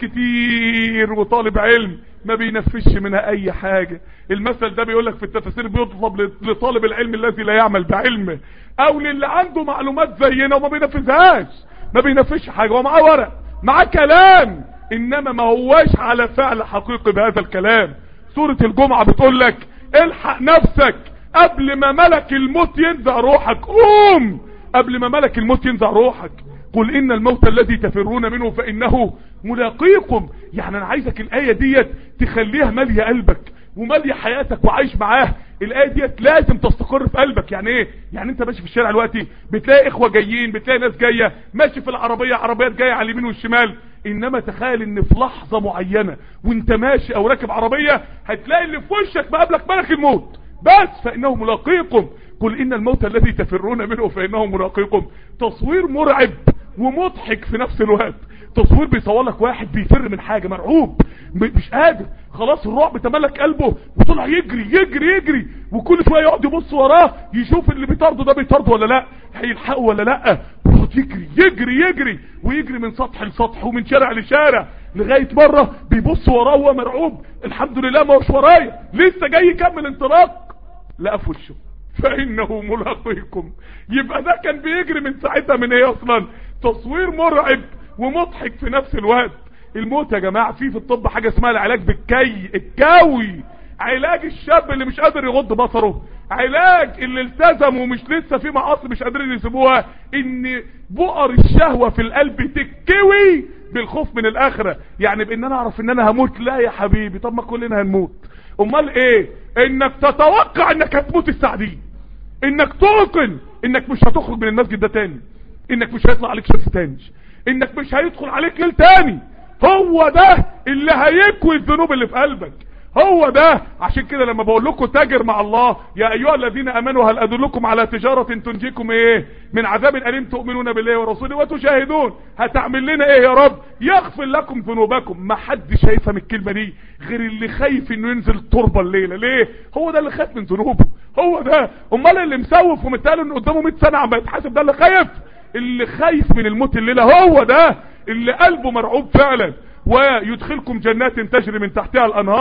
كتير وطالب علم ما بينفذش منها اي حاجة المثل ده بيقولك في التفاسير بيطلب لطالب العلم الذي لا يعمل بعلمه او للي عنده معلومات زينا وما بينفذهاش ما بينفذش حاجة هو معاه ورق معاه كلام انما ما هواش على فعل حقيقي بهذا الكلام سورة الجمعة بتقول لك الحق نفسك قبل ما ملك الموت ينزع روحك قوم قبل ما ملك الموت ينزع روحك قل ان الموت الذي تفرون منه فانه ملاقيكم يعني انا عايزك الاية ديت تخليها مالية قلبك ومالية حياتك وعايش معاه الاية ديت لازم تستقر في قلبك يعني ايه يعني انت ماشي في الشارع دلوقتي بتلاقي اخوة جايين بتلاقي ناس جاية ماشي في العربية عربيات جاية على اليمين والشمال انما تخيل ان في لحظة معينة وانت ماشي او راكب عربية هتلاقي اللي في وشك مقابلك ملك الموت بس فانه ملاقيكم قل ان الموت الذي تفرون منه فانه ملاقيكم تصوير مرعب ومضحك في نفس الوقت تصوير بيصور لك واحد بيفر من حاجة مرعوب مش قادر خلاص الرعب تملك قلبه وطلع يجري يجري يجري وكل شوية يقعد يبص وراه يشوف اللي بيطارده ده بيطارده ولا لا هيلحقه ولا لا ويقعد يجري يجري يجري ويجري من سطح لسطح ومن شارع لشارع لغاية مرة بيبص وراه وهو مرعوب الحمد لله ما هوش ورايا لسه جاي يكمل انطلاق لقى في وشه فانه ملاقيكم يبقى ده كان بيجري من ساعتها من ايه اصلا تصوير مرعب ومضحك في نفس الوقت الموت يا جماعة في في الطب حاجة اسمها العلاج بالكي الكاوي علاج الشاب اللي مش قادر يغض بصره علاج اللي التزم ومش لسه في معاصي مش قادرين يسيبوها ان بؤر الشهوة في القلب تتكوي بالخوف من الاخرة يعني بان انا اعرف ان انا هموت لا يا حبيبي طب ما كلنا هنموت امال ايه انك تتوقع انك هتموت الساعة دي انك توقن انك مش هتخرج من المسجد ده تاني انك مش هيطلع عليك شمس تاني انك مش هيدخل عليك ليل تاني هو ده اللي هيكوي الذنوب اللي في قلبك هو ده عشان كده لما بقول لكم تاجر مع الله يا ايها الذين امنوا هل ادلكم على تجارة تنجيكم ايه من عذاب اليم تؤمنون بالله ورسوله وتشاهدون هتعمل لنا ايه يا رب يغفر لكم ذنوبكم ما حدش هيفهم الكلمة دي غير اللي خايف انه ينزل التربة الليلة ليه هو ده اللي خايف من ذنوبه هو ده امال اللي مسوف ومتقال ان قدامه 100 سنة عم يتحاسب ده اللي خايف اللي خايف من الموت الليلة هو ده اللي قلبه مرعوب فعلا ويدخلكم جنات تجري من تحتها الانهار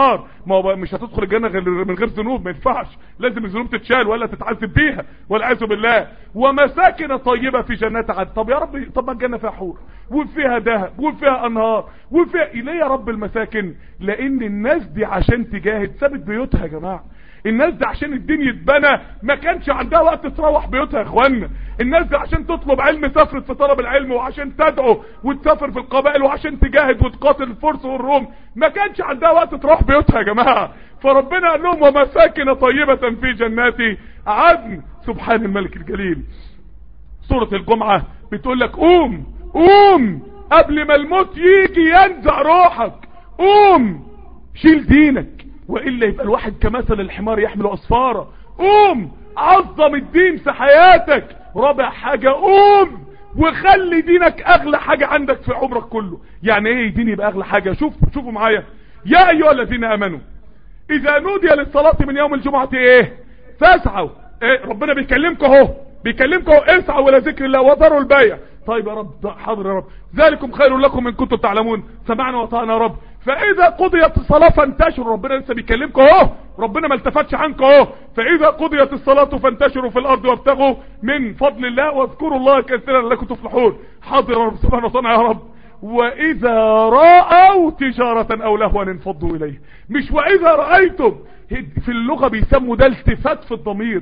ما هو مش هتدخل الجنة غير من غير ذنوب ما ينفعش لازم الذنوب تتشال ولا تتعذب بيها والعياذ بالله ومساكن طيبة في جنات عدن طب يا رب طب ما الجنة فيها حور وفيها ذهب وفيها انهار وفيها ليه يا رب المساكن لان الناس دي عشان تجاهد سابت بيوتها يا جماعه الناس دي عشان الدين يتبنى ما كانش عندها وقت تروح بيوتها يا اخوانا الناس دي عشان تطلب علم سافرت في طلب العلم وعشان تدعو وتسافر في القبائل وعشان تجاهد وتقاتل الفرس والروم ما كانش عندها وقت تروح بيوتها يا جماعه فربنا قال لهم ومساكن طيبة في جنات عدن سبحان الملك الجليل سورة الجمعة بتقول لك قوم قوم قبل ما الموت يجي ينزع روحك قوم شيل دينك وإلا يبقى الواحد كمثل الحمار يحمل أصفارة قوم عظم الدين في حياتك رابع حاجة قوم وخلي دينك أغلى حاجة عندك في عمرك كله يعني ايه دين يبقى أغلى حاجة شوف شوفوا معايا يا أيها الذين آمنوا إذا نودي للصلاة من يوم الجمعة ايه فاسعوا ايه ربنا بيكلمكم اهو بيكلمكم اهو اسعوا الى ذكر الله وذروا البيع طيب يا رب حاضر يا رب ذلكم خير لكم ان كنتم تعلمون سمعنا وطعنا يا رب فاذا قضيت الصلاة فانتشروا ربنا لسه بيكلمكم اهو ربنا ما التفتش عنكم اهو فاذا قضيت الصلاة فانتشروا في الارض وابتغوا من فضل الله واذكروا الله كثيرا لكم تفلحون حاضر يا رب سبحانه وتعالى يا رب واذا رأوا تجارة او لهوا انفضوا اليه مش واذا رأيتم في اللغة بيسموا ده التفات في الضمير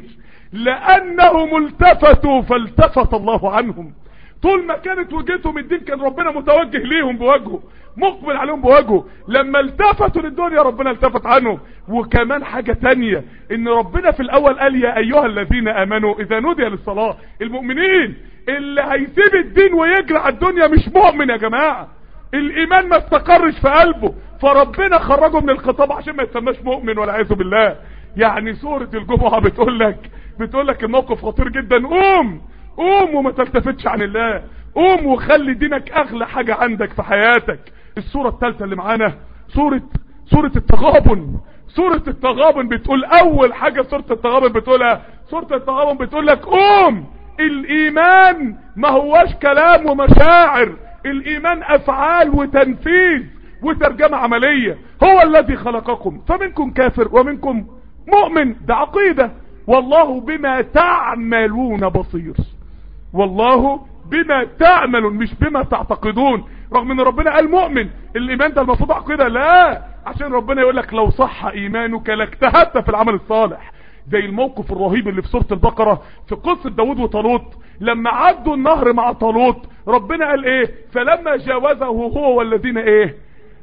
لانهم التفتوا فالتفت الله عنهم طول ما كانت وجهتهم الدين كان ربنا متوجه ليهم بوجهه مقبل عليهم بوجهه لما التفتوا للدنيا ربنا التفت عنهم وكمان حاجة تانية ان ربنا في الاول قال يا ايها الذين امنوا اذا نودي للصلاة المؤمنين اللي هيسيب الدين ويجري على الدنيا مش مؤمن يا جماعة الايمان ما استقرش في قلبه فربنا خرجه من الخطاب عشان ما يسماش مؤمن والعياذ بالله يعني سورة الجمعة بتقول لك بتقول لك الموقف خطير جدا قوم قوم وما تلتفتش عن الله قوم وخلي دينك اغلى حاجة عندك في حياتك السورة الثالثة اللي معانا سورة سورة التغابن سورة التغابن بتقول اول حاجة سورة التغابن بتقولها سورة التغابن بتقول لك قوم الايمان ما هواش كلام ومشاعر الايمان افعال وتنفيذ وترجمة عملية هو الذي خلقكم فمنكم كافر ومنكم مؤمن ده عقيدة والله بما تعملون بصير والله بما تعملون مش بما تعتقدون رغم ان ربنا قال مؤمن الايمان ده المفروض عقيدة لا عشان ربنا يقول لك لو صح ايمانك لاجتهدت في العمل الصالح زي الموقف الرهيب اللي في سورة البقرة في قصة داود وطالوت لما عدوا النهر مع طالوت ربنا قال ايه فلما جاوزه هو والذين ايه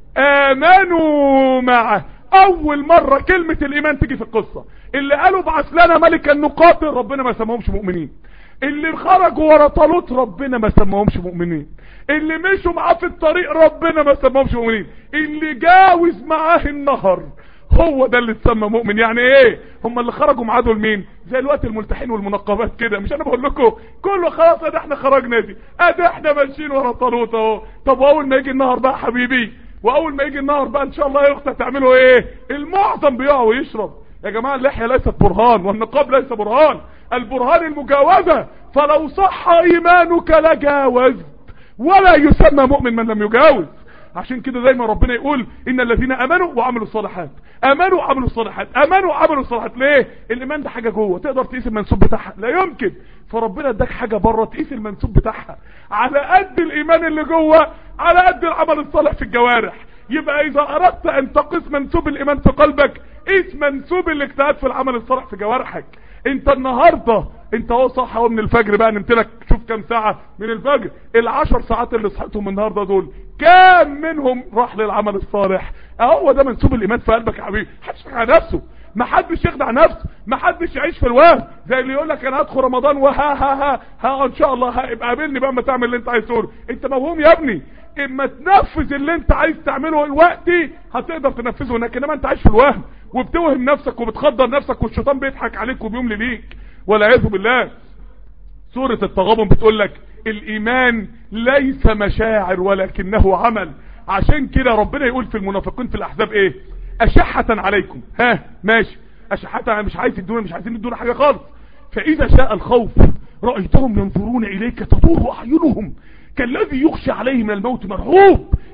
امنوا معه اول مرة كلمة الايمان تيجي في القصة اللي قالوا ابعث لنا ملكا نقاتل ربنا ما سماهمش مؤمنين اللي خرجوا ورا طالوت ربنا ما سماهمش مؤمنين اللي مشوا معاه في الطريق ربنا ما سماهمش مؤمنين اللي جاوز معاه النهر هو ده اللي اتسمى مؤمن يعني ايه هم اللي خرجوا معاه دول مين زي الوقت الملتحين والمنقبات كده مش انا بقول لكم كله خلاص ادي احنا خرجنا دي ادي احنا ماشيين ورا طالوت اهو طب اول ما يجي النهر بقى حبيبي واول ما يجي النهر بقى ان شاء الله يا اختي تعملوا ايه المعظم بيقع ويشرب يا جماعة اللحية ليست برهان والنقاب ليس برهان البرهان المجاوزة فلو صح ايمانك لجاوزت ولا يسمى مؤمن من لم يجاوز عشان كده دايما ربنا يقول ان الذين امنوا وعملوا الصالحات امنوا وعملوا الصالحات امنوا وعملوا الصالحات ليه الايمان ده حاجه جوه تقدر تقيس المنسوب بتاعها لا يمكن فربنا اداك حاجه بره تقيس المنسوب بتاعها على قد الايمان اللي جوه على قد العمل الصالح في الجوارح يبقى اذا اردت ان تقيس منسوب الايمان في قلبك قيس منسوب الاجتهاد في العمل الصالح في جوارحك انت النهاردة انت اهو صح اهو من الفجر بقى نمت لك شوف كام ساعة من الفجر العشر ساعات اللي صحتهم النهاردة دول كام منهم راح للعمل الصالح اهو ده منسوب الايمان في قلبك يا حبيبي محدش على نفسه ما حدش يخدع نفسه ما حدش يعيش في الوهم زي اللي يقول لك انا هدخل رمضان وها ها ها ها ان شاء الله هيبقى قابلني بقى اما تعمل اللي انت عايز تقوله انت موهوم يا ابني اما تنفذ اللي انت عايز تعمله دلوقتي هتقدر تنفذه هناك انما انت عايش في الوهم وبتوهم نفسك وبتخدر نفسك والشيطان بيضحك عليك وبيملي ليك والعياذ بالله سورة التغابن بتقول لك الايمان ليس مشاعر ولكنه عمل عشان كده ربنا يقول في المنافقين في الاحزاب ايه اشحة عليكم ها ماشي اشحة مش عايز يدونا مش عايزين يدونا حاجة خالص فاذا شاء الخوف رأيتهم ينظرون اليك تدور اعينهم كالذي يخشى عليه من الموت مرعوب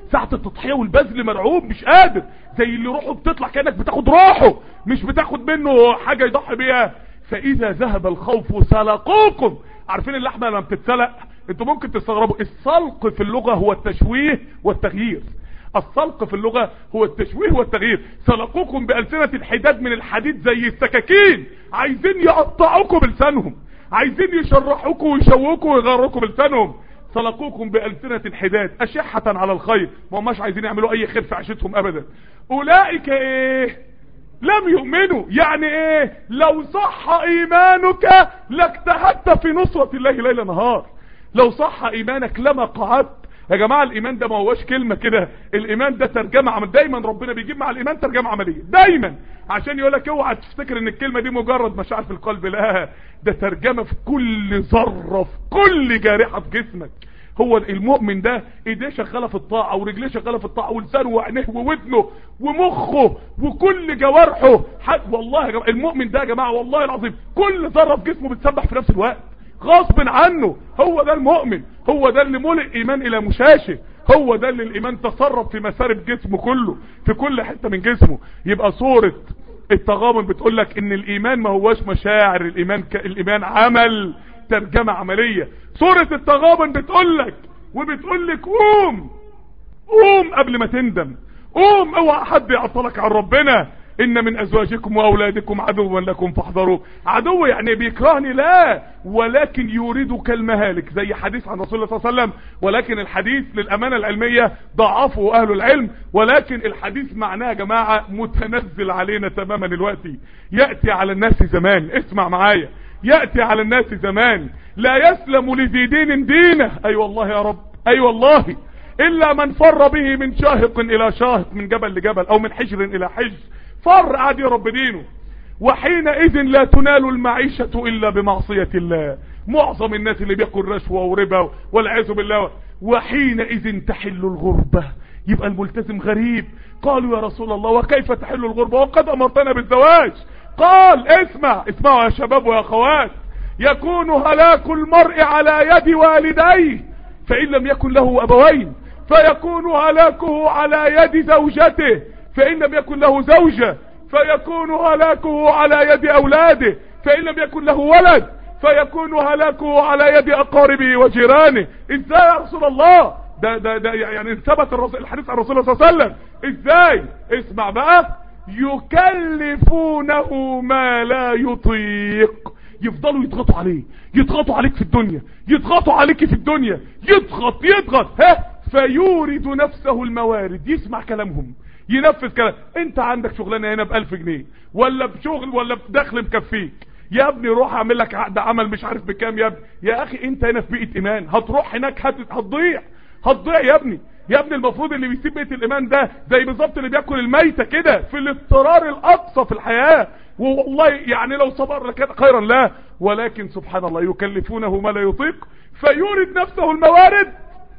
ساعة التضحية والبذل مرعوب مش قادر زي اللي روحه بتطلع كأنك بتاخد روحه مش بتاخد منه حاجة يضحي بيها فاذا ذهب الخوف سلقوكم عارفين اللحمة لما بتتسلق انتوا ممكن تستغربوا السلق في اللغة هو التشويه والتغيير السلق في اللغة هو التشويه والتغيير سلقوكم بألسنة الحداد من الحديد زي السكاكين عايزين يقطعوكم بلسانهم عايزين يشرحوكم ويشوكم ويغرقوا بلسانهم سلقوكم بألسنة الحداد أشحة على الخير ما هماش عايزين يعملوا أي خير في عيشتهم أبدا أولئك إيه لم يؤمنوا يعني إيه لو صح إيمانك لاجتهدت في نصرة الله ليل نهار لو صح إيمانك لما قعدت يا جماعة الإيمان ده ما هوش كلمة كده الإيمان ده ترجمة عمل دايما ربنا بيجيب مع الإيمان ترجمة عملية دايما عشان يقول لك اوعى تفتكر ان الكلمة دي مجرد مشاعر في القلب لا ده ترجمة في كل ذرة في كل جارحة في جسمك هو المؤمن ده ايديه شغاله في الطاعه ورجليه شغاله في الطاعه ولسانه وعينيه وودنه ومخه وكل جوارحه حد والله يا جماعه المؤمن ده يا جماعه والله العظيم كل ذره في جسمه بتسبح في نفس الوقت غصب عنه هو ده المؤمن هو ده اللي ملئ ايمان الى مشاشه هو ده اللي الايمان تسرب في مسارب جسمه كله في كل حته من جسمه يبقى صوره التغامن بتقول لك ان الايمان ما هوش مشاعر الايمان ك... الايمان عمل ترجمة عملية سورة التغابن بتقول لك وبتقول لك قوم قوم قبل ما تندم قوم اوعى حد يعطلك عن ربنا ان من ازواجكم واولادكم عدوا لكم فاحذروا عدو يعني بيكرهني لا ولكن يريدك المهالك زي حديث عن رسول الله صلى الله عليه وسلم ولكن الحديث للامانه العلميه ضعفه اهل العلم ولكن الحديث معناه يا جماعه متنزل علينا تماما دلوقتي ياتي على الناس زمان اسمع معايا يأتي على الناس زمان لا يسلم لذي دين دينه اي أيوة والله يا رب اي أيوة والله الا من فر به من شاهق الى شاهق من جبل لجبل او من حجر الى حجر فر قاعد يرب دينه وحينئذ لا تنال المعيشة الا بمعصية الله معظم الناس اللي بياكل رشوة وربا والعياذ بالله وحينئذ تحل الغربة يبقى الملتزم غريب قالوا يا رسول الله وكيف تحل الغربة وقد امرتنا بالزواج قال اسمع اسمعوا يا شباب ويا اخوات يكون هلاك المرء على يد والديه فان لم يكن له ابوين فيكون هلاكه على يد زوجته فان لم يكن له زوجة فيكون هلاكه على يد اولاده فان لم يكن له ولد فيكون هلاكه على يد اقاربه وجيرانه ازاي يا رسول الله ده ده ده يعني ثبت الحديث عن رسول الله صلى الله عليه وسلم ازاي اسمع بقى يكلفونه ما لا يطيق يفضلوا يضغطوا عليه يضغطوا عليك في الدنيا يضغطوا عليك في الدنيا يضغط يضغط ها فيورد نفسه الموارد يسمع كلامهم ينفذ كلام انت عندك شغلانه هنا بألف جنيه ولا بشغل ولا بدخل مكفيك يا ابني روح اعمل لك عقد عمل مش عارف بكام يا ابني يا اخي انت هنا في بيئه ايمان هتروح هناك هتضيع هتضيع يا ابني يا ابني المفروض اللي بيسيب بيت الايمان ده زي بالظبط اللي بياكل الميتة كده في الاضطرار الاقصى في الحياة والله يعني لو صبر لكان خيرا لا ولكن سبحان الله يكلفونه ما لا يطيق فيورد نفسه الموارد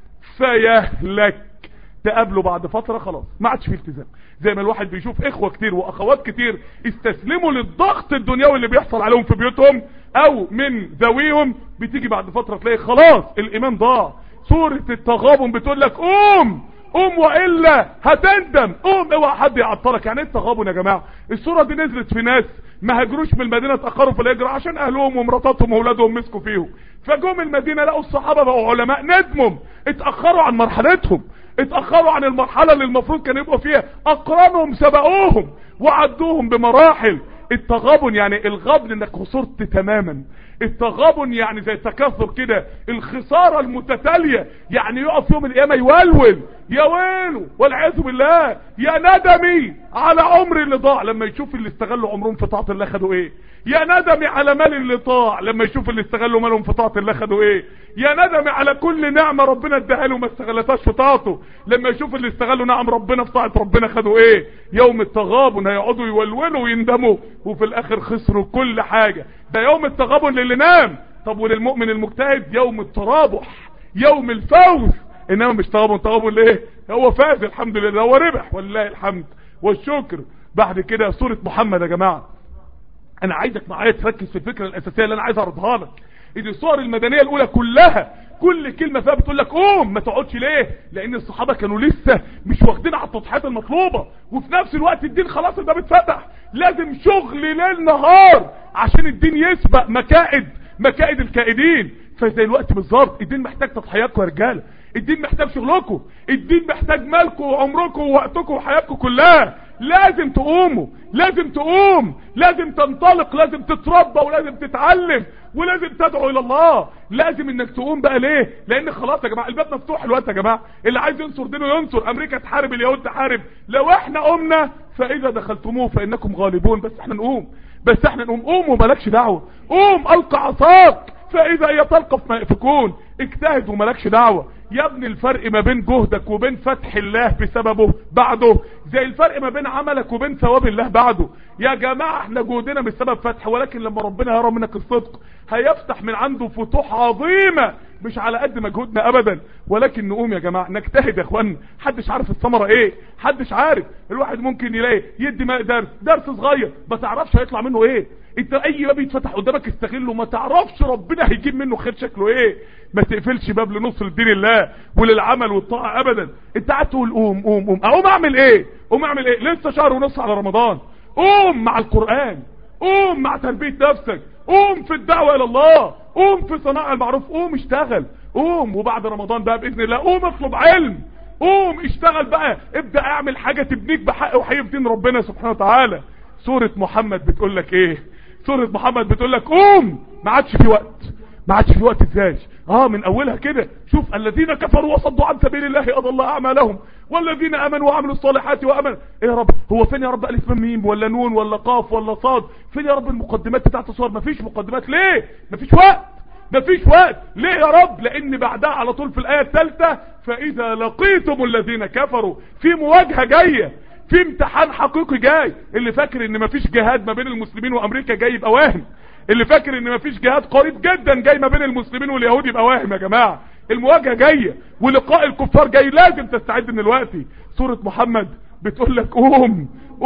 فيهلك تقابله بعد فترة خلاص ما عادش فيه التزام زي ما الواحد بيشوف اخوة كتير واخوات كتير استسلموا للضغط الدنيوي اللي بيحصل عليهم في بيوتهم او من ذويهم بتيجي بعد فترة تلاقي خلاص الايمان ضاع سورة التغابن بتقول لك قوم قوم والا هتندم قوم اوعى حد يعطلك يعني ايه التغابن يا جماعه السوره دي نزلت في ناس ما هاجروش من المدينه اتاخروا في الهجره عشان اهلهم ومراتاتهم واولادهم مسكوا فيهم فجم المدينه لقوا الصحابه بقوا علماء ندموا اتاخروا عن مرحلتهم اتاخروا عن المرحله اللي المفروض كانوا يبقوا فيها اقرانهم سبقوهم وعدوهم بمراحل التغابن يعني الغبن انك خسرت تماما التغابن يعني زي التكاثر كده الخسارة المتتالية يعني يقف يوم القيامة يولول يا ويله والعياذ بالله يا ندمي على عمري اللي ضاع لما يشوف اللي استغلوا عمرهم في طاعة الله خدوا ايه يا ندمي على مال اللي طاع لما يشوف اللي استغلوا مالهم في طاعة الله خدوا ايه يا ندمي على كل نعمة ربنا اداها له ما استغلتهاش في طاعته لما يشوف اللي استغلوا نعم ربنا في طاعة ربنا خدوا ايه يوم التغابن هيقعدوا يولولوا ويندموا وفي الاخر خسروا كل حاجة ده يوم التغابن للي نام طب وللمؤمن المجتهد يوم الترابح يوم الفوز انما مش تغابن تغابن ليه هو فاز الحمد لله هو ربح ولله الحمد والشكر بعد كده سورة محمد يا جماعة انا عايزك معايا تركز في الفكرة الاساسية اللي انا عايز اعرضها لك دي الصور المدنية الاولى كلها كل كلمة فيها بتقول لك قوم ما تقعدش ليه لان الصحابة كانوا لسه مش واخدين على التضحيات المطلوبة وفي نفس الوقت الدين خلاص الباب اتفتح لازم شغل ليل نهار عشان الدين يسبق مكائد مكائد الكائدين فزي الوقت بالظبط الدين محتاج تضحياتكم يا رجاله الدين محتاج شغلكم الدين محتاج مالكم وعمركم ووقتكم وحياتكم كلها لازم تقوموا لازم تقوم لازم تنطلق لازم تتربى ولازم تتعلم ولازم تدعو الى الله لازم انك تقوم بقى ليه لان خلاص يا جماعه الباب مفتوح الوقت يا جماعه اللي عايز ينصر دينه ينصر امريكا تحارب اليهود تحارب لو احنا قمنا فاذا دخلتموه فانكم غالبون بس احنا نقوم بس احنا نقوم قوم ومالكش دعوه قوم القى عصاك فاذا هي تلقف ما يفكون اجتهد ومالكش دعوه يا ابني الفرق ما بين جهدك وبين فتح الله بسببه بعده زي الفرق ما بين عملك وبين ثواب الله بعده يا جماعة احنا جهدنا مش سبب فتح ولكن لما ربنا يرى منك الصدق هيفتح من عنده فتوح عظيمة مش على قد مجهودنا ابدا ولكن نقوم يا جماعة نجتهد يا اخوان حدش عارف الثمرة ايه حدش عارف الواحد ممكن يلاقي يدي درس درس صغير ما تعرفش هيطلع منه ايه انت اي باب يتفتح قدامك استغله ما تعرفش ربنا هيجيب منه خير شكله ايه ما تقفلش باب لنصر لدين الله وللعمل والطاعة ابدا انت قاعد تقول قوم قوم قوم اقوم اعمل ايه قوم اعمل ايه لسه شهر ونص على رمضان قوم مع القرآن قوم مع تربية نفسك قوم في الدعوة الى الله قوم في صناعة المعروف قوم اشتغل قوم وبعد رمضان بقى باذن الله قوم اطلب علم قوم اشتغل بقى ابدأ اعمل حاجة تبنيك بحق وحي في دين ربنا سبحانه وتعالى سورة محمد بتقول لك ايه سورة محمد بتقول لك قوم ما عادش في وقت ما عادش في وقت ازاي اه من اولها كده شوف الذين كفروا وصدوا عن سبيل الله اضل اعمالهم والذين امنوا وعملوا الصالحات وامنوا ايه يا رب هو فين يا رب الف ميم ولا نون ولا قاف ولا صاد فين يا رب المقدمات بتاعت الصور مفيش مقدمات ليه مفيش وقت مفيش وقت ليه يا رب لان بعدها على طول في الايه الثالثه فاذا لقيتم الذين كفروا في مواجهه جايه في امتحان حقيقي جاي اللي فاكر ان مفيش جهاد ما بين المسلمين وامريكا جاي يبقى واهم اللي فاكر ان مفيش جهاد قريب جدا جاي ما بين المسلمين واليهود يبقى واهم يا جماعة المواجهة جاية ولقاء الكفار جاي لازم تستعد من الوقت سورة محمد بتقول لك قوم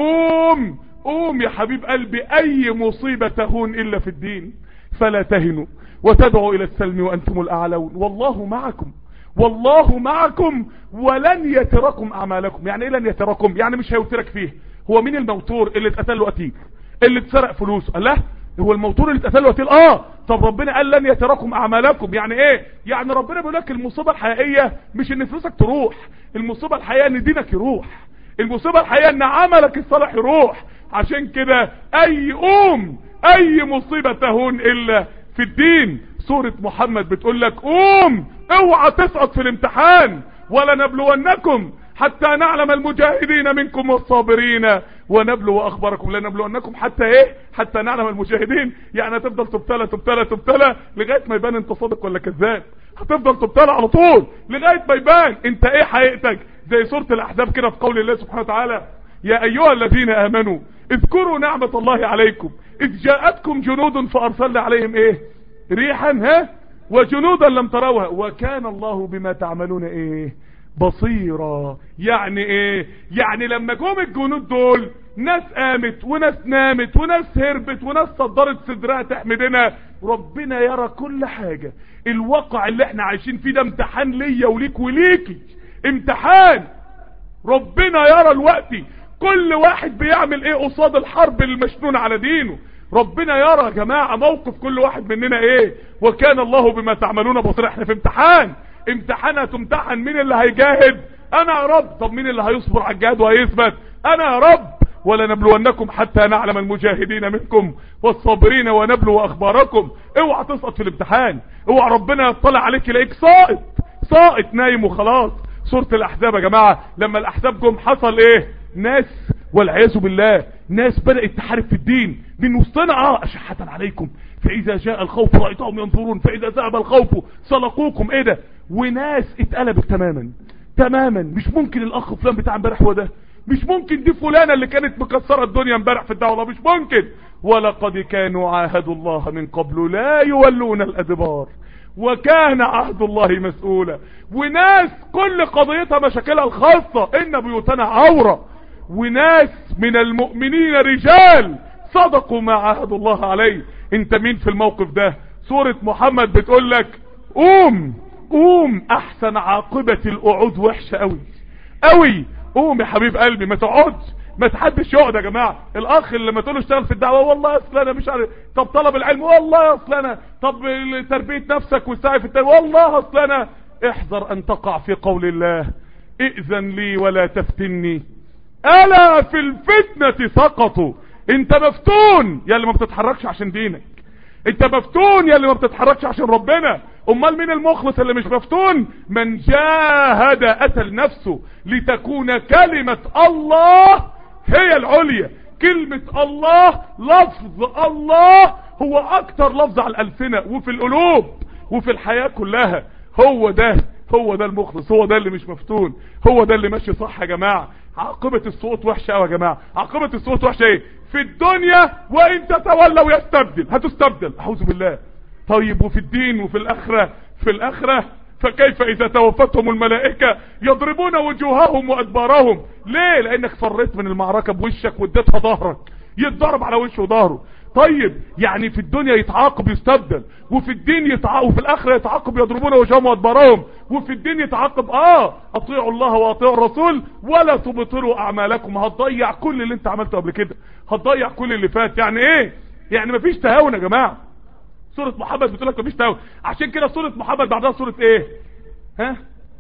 قوم قوم يا حبيب قلبي اي مصيبة تهون الا في الدين فلا تهنوا وتدعوا الى السلم وانتم الاعلون والله معكم والله معكم ولن يتركم اعمالكم يعني ايه لن يتركم يعني مش هيوترك فيه هو مين الموتور اللي اتقتل له قتيل اللي اتسرق فلوسه قال لا هو الموتور اللي اتقتل له قتيل اه طب ربنا قال لن يتركم اعمالكم يعني ايه يعني ربنا بيقول لك المصيبه الحقيقيه مش ان فلوسك تروح المصيبه الحقيقيه ان دينك يروح المصيبه الحقيقيه ان عملك الصالح يروح عشان كده اي قوم اي مصيبه تهون الا في الدين سورة محمد بتقول لك قوم اوعى تسقط في الامتحان ولا نبلونكم حتى نعلم المجاهدين منكم والصابرين ونبلو اخباركم لا نبلونكم حتى ايه حتى نعلم المجاهدين يعني هتفضل تبتلى تبتلى تبتلى لغايه ما يبان انت صادق ولا كذاب هتفضل تبتلى على طول لغايه ما يبان انت ايه حقيقتك زي سوره الاحزاب كده في قول الله سبحانه وتعالى يا ايها الذين امنوا اذكروا نعمه الله عليكم اذ جاءتكم جنود فارسلنا عليهم ايه ريحا ها وجنودا لم تروها وكان الله بما تعملون ايه بصيرا يعني ايه يعني لما جم الجنود دول ناس قامت وناس نامت وناس هربت وناس صدرت صدرها تحمدنا ربنا يرى كل حاجة الواقع اللي احنا عايشين فيه ده امتحان ليا وليك وليكي امتحان ربنا يرى الوقت كل واحد بيعمل ايه قصاد الحرب المشنون على دينه ربنا يرى يا جماعة موقف كل واحد مننا ايه وكان الله بما تعملون بصير احنا في امتحان امتحان هتمتحن مين اللي هيجاهد انا يا رب طب مين اللي هيصبر على الجهاد وهيثبت انا يا رب ولا نبلونكم حتى نعلم المجاهدين منكم والصابرين ونبلو اخباركم اوعى تسقط في الامتحان اوعى ربنا يطلع عليك يلاقيك ساقط ساقط نايم وخلاص سورة الاحزاب يا جماعة لما الاحزاب جم حصل ايه ناس والعياذ بالله ناس بدأت تحارب في الدين من وسطنا اه اشحة عليكم فاذا جاء الخوف رأيتهم ينظرون فاذا ذهب الخوف سلقوكم ايه ده وناس اتقلبت تماما تماما مش ممكن الاخ فلان بتاع امبارح هو ده مش ممكن دي فلانة اللي كانت مكسرة الدنيا امبارح في الدعوة مش ممكن ولقد كانوا عاهدوا الله من قبل لا يولون الادبار وكان عهد الله مسؤولا وناس كل قضيتها مشاكلها الخاصة ان بيوتنا عورة وناس من المؤمنين رجال صدقوا ما عاهدوا الله عليه انت مين في الموقف ده سورة محمد بتقول لك قوم قوم احسن عاقبة القعود وحشة قوي قوي قوم يا حبيب قلبي ما تقعدش ما تحدش يقعد يا جماعه الاخ اللي لما تقول له اشتغل في الدعوه والله اصل انا مش عارف طب طلب العلم والله اصل انا طب تربيه نفسك والسعي في التربيه والله اصل انا احذر ان تقع في قول الله ائذن لي ولا تفتني الا في الفتنه سقطوا انت مفتون يا اللي ما بتتحركش عشان دينك انت مفتون يا اللي ما بتتحركش عشان ربنا امال مين المخلص اللي مش مفتون من جاهد قتل نفسه لتكون كلمة الله هي العليا كلمة الله لفظ الله هو اكتر لفظ على الالسنة وفي القلوب وفي الحياة كلها هو ده هو ده المخلص هو ده اللي مش مفتون هو ده اللي ماشي صح يا جماعة عاقبة الصوت وحشة قوي يا جماعة عاقبة الصوت وحشة ايه في الدنيا وان تتولوا يستبدل هتستبدل اعوذ بالله طيب وفي الدين وفي الاخرة في الاخرة فكيف اذا توفتهم الملائكة يضربون وجوههم وادبارهم ليه لانك فريت من المعركة بوشك واديتها ظهرك يتضرب على وشه وظهره طيب يعني في الدنيا يتعاقب يستبدل وفي الدين يتعاقب وفي الاخره يتعاقب يضربون وجههم وادبارهم وفي الدين يتعاقب اه اطيعوا الله واطيعوا الرسول ولا تبطلوا اعمالكم هتضيع كل اللي انت عملته قبل كده هتضيع كل اللي فات يعني ايه يعني مفيش تهاون يا جماعه سوره محمد بتقول لك مفيش تهاون عشان كده سوره محمد بعدها سوره ايه ها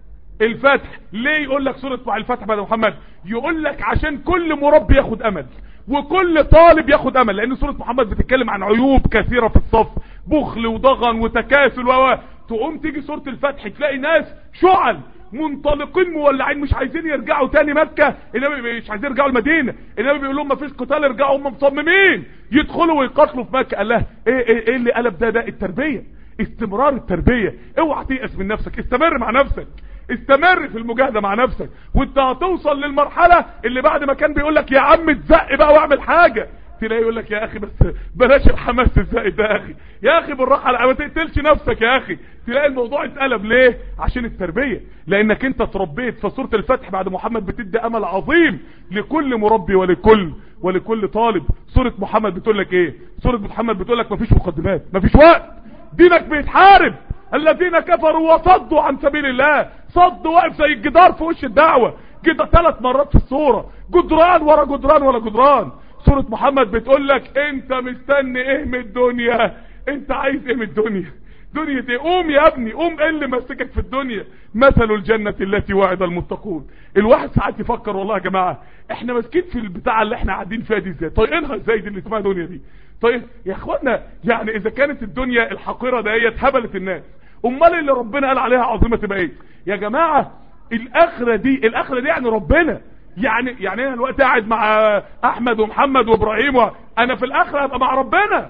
الفتح ليه يقول لك سوره الفتح بعد محمد يقول لك عشان كل مربي ياخد امل وكل طالب ياخد امل لان سورة محمد بتتكلم عن عيوب كثيرة في الصف بخل وضغن وتكاسل و تقوم تيجي سورة الفتح تلاقي ناس شعل منطلقين مولعين مش عايزين يرجعوا تاني مكة انما مش عايزين يرجعوا المدينة انما بيقول لهم مفيش قتال ارجعوا هم مصممين يدخلوا ويقاتلوا في مكة قال لها ايه ايه, إيه اللي قلب ده ده التربية استمرار التربية اوعى تيأس من نفسك استمر مع نفسك استمر في المجاهدة مع نفسك وانت هتوصل للمرحلة اللي بعد ما كان بيقول لك يا عم اتزق بقى واعمل حاجة تلاقي يقول لك يا اخي بس بلاش الحماس الزائد ده يا اخي يا اخي بالراحه ما تقتلش نفسك يا اخي تلاقي الموضوع اتقلب ليه عشان التربيه لانك انت اتربيت في سوره الفتح بعد محمد بتدي امل عظيم لكل مربي ولكل ولكل طالب سوره محمد بتقول لك ايه سوره محمد بتقول لك مفيش مقدمات مفيش وقت دينك بيتحارب الذين كفروا وصدوا عن سبيل الله صد واقف زي الجدار في وش الدعوة كده ثلاث مرات في الصورة جدران ورا جدران ورا جدران سورة محمد بتقول لك انت مستني ايه من الدنيا انت عايز ايه من الدنيا دنيا ايه قوم يا ابني قوم ايه اللي ماسكك في الدنيا مثل الجنة التي وعد المتقون الواحد ساعات يفكر والله يا جماعة احنا ماسكين في البتاعة اللي احنا قاعدين فيها دي ازاي طايقينها ازاي دي اللي اسمها دنيا دي طيب يا اخوانا يعني اذا كانت الدنيا الحقيرة ديت هبلت الناس امال اللي ربنا قال عليها عظيمة تبقى ايه يا جماعة الاخرة دي الاخرة دي يعني ربنا يعني يعني انا دلوقتي قاعد مع احمد ومحمد وابراهيم و... انا في الاخرة هبقى مع ربنا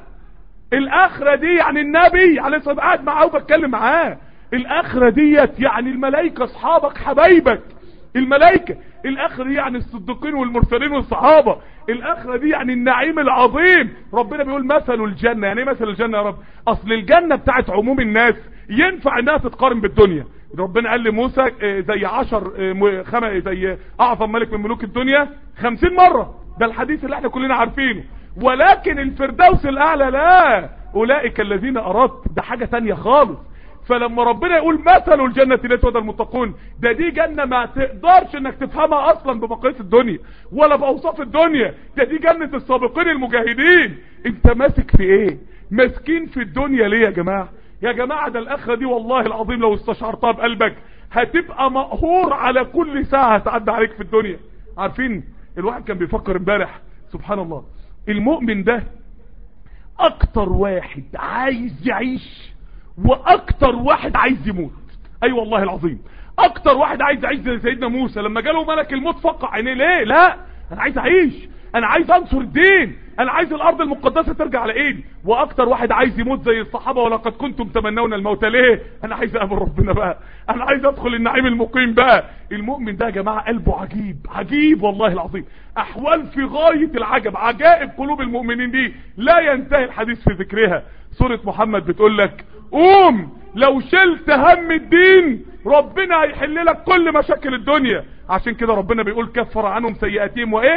الاخرة دي يعني النبي عليه الصلاة قاعد معاه وبتكلم معاه الاخرة ديت يعني الملائكة اصحابك حبايبك الملائكة الاخرة دي يعني الصديقين والمرسلين والصحابة الاخرة دي يعني النعيم العظيم ربنا بيقول مثل الجنة يعني ايه مثل الجنة يا رب اصل الجنة بتاعت عموم الناس ينفع انها تتقارن بالدنيا ربنا قال لموسى زي عشر خم... زي اعظم ملك من ملوك الدنيا خمسين مرة ده الحديث اللي احنا كلنا عارفينه ولكن الفردوس الاعلى لا اولئك الذين اردت ده حاجة تانية خالص فلما ربنا يقول مثل الجنة التي وعد المتقون ده دي جنة ما تقدرش انك تفهمها اصلا بمقاييس الدنيا ولا باوصاف الدنيا ده دي جنة السابقين المجاهدين انت ماسك في ايه ماسكين في الدنيا ليه يا جماعة يا جماعة ده الاخرة دي والله العظيم لو استشعرتها بقلبك هتبقى مقهور على كل ساعة هتعدي عليك في الدنيا عارفين الواحد كان بيفكر امبارح سبحان الله المؤمن ده اكتر واحد عايز يعيش واكتر واحد عايز يموت اي أيوة والله العظيم اكتر واحد عايز يعيش زي سيدنا موسى لما جاله ملك الموت فقع عينيه ليه لا انا عايز اعيش انا عايز انصر الدين انا عايز الارض المقدسة ترجع على ايدي واكتر واحد عايز يموت زي الصحابة ولقد كنتم تمنون الموت ليه انا عايز اقابل ربنا بقى انا عايز ادخل النعيم المقيم بقى المؤمن ده يا جماعة قلبه عجيب عجيب والله العظيم احوال في غاية العجب عجائب قلوب المؤمنين دي لا ينتهي الحديث في ذكرها سورة محمد بتقول لك قوم لو شلت هم الدين ربنا هيحل لك كل مشاكل الدنيا عشان كده ربنا بيقول كفر عنهم سيئاتهم وايه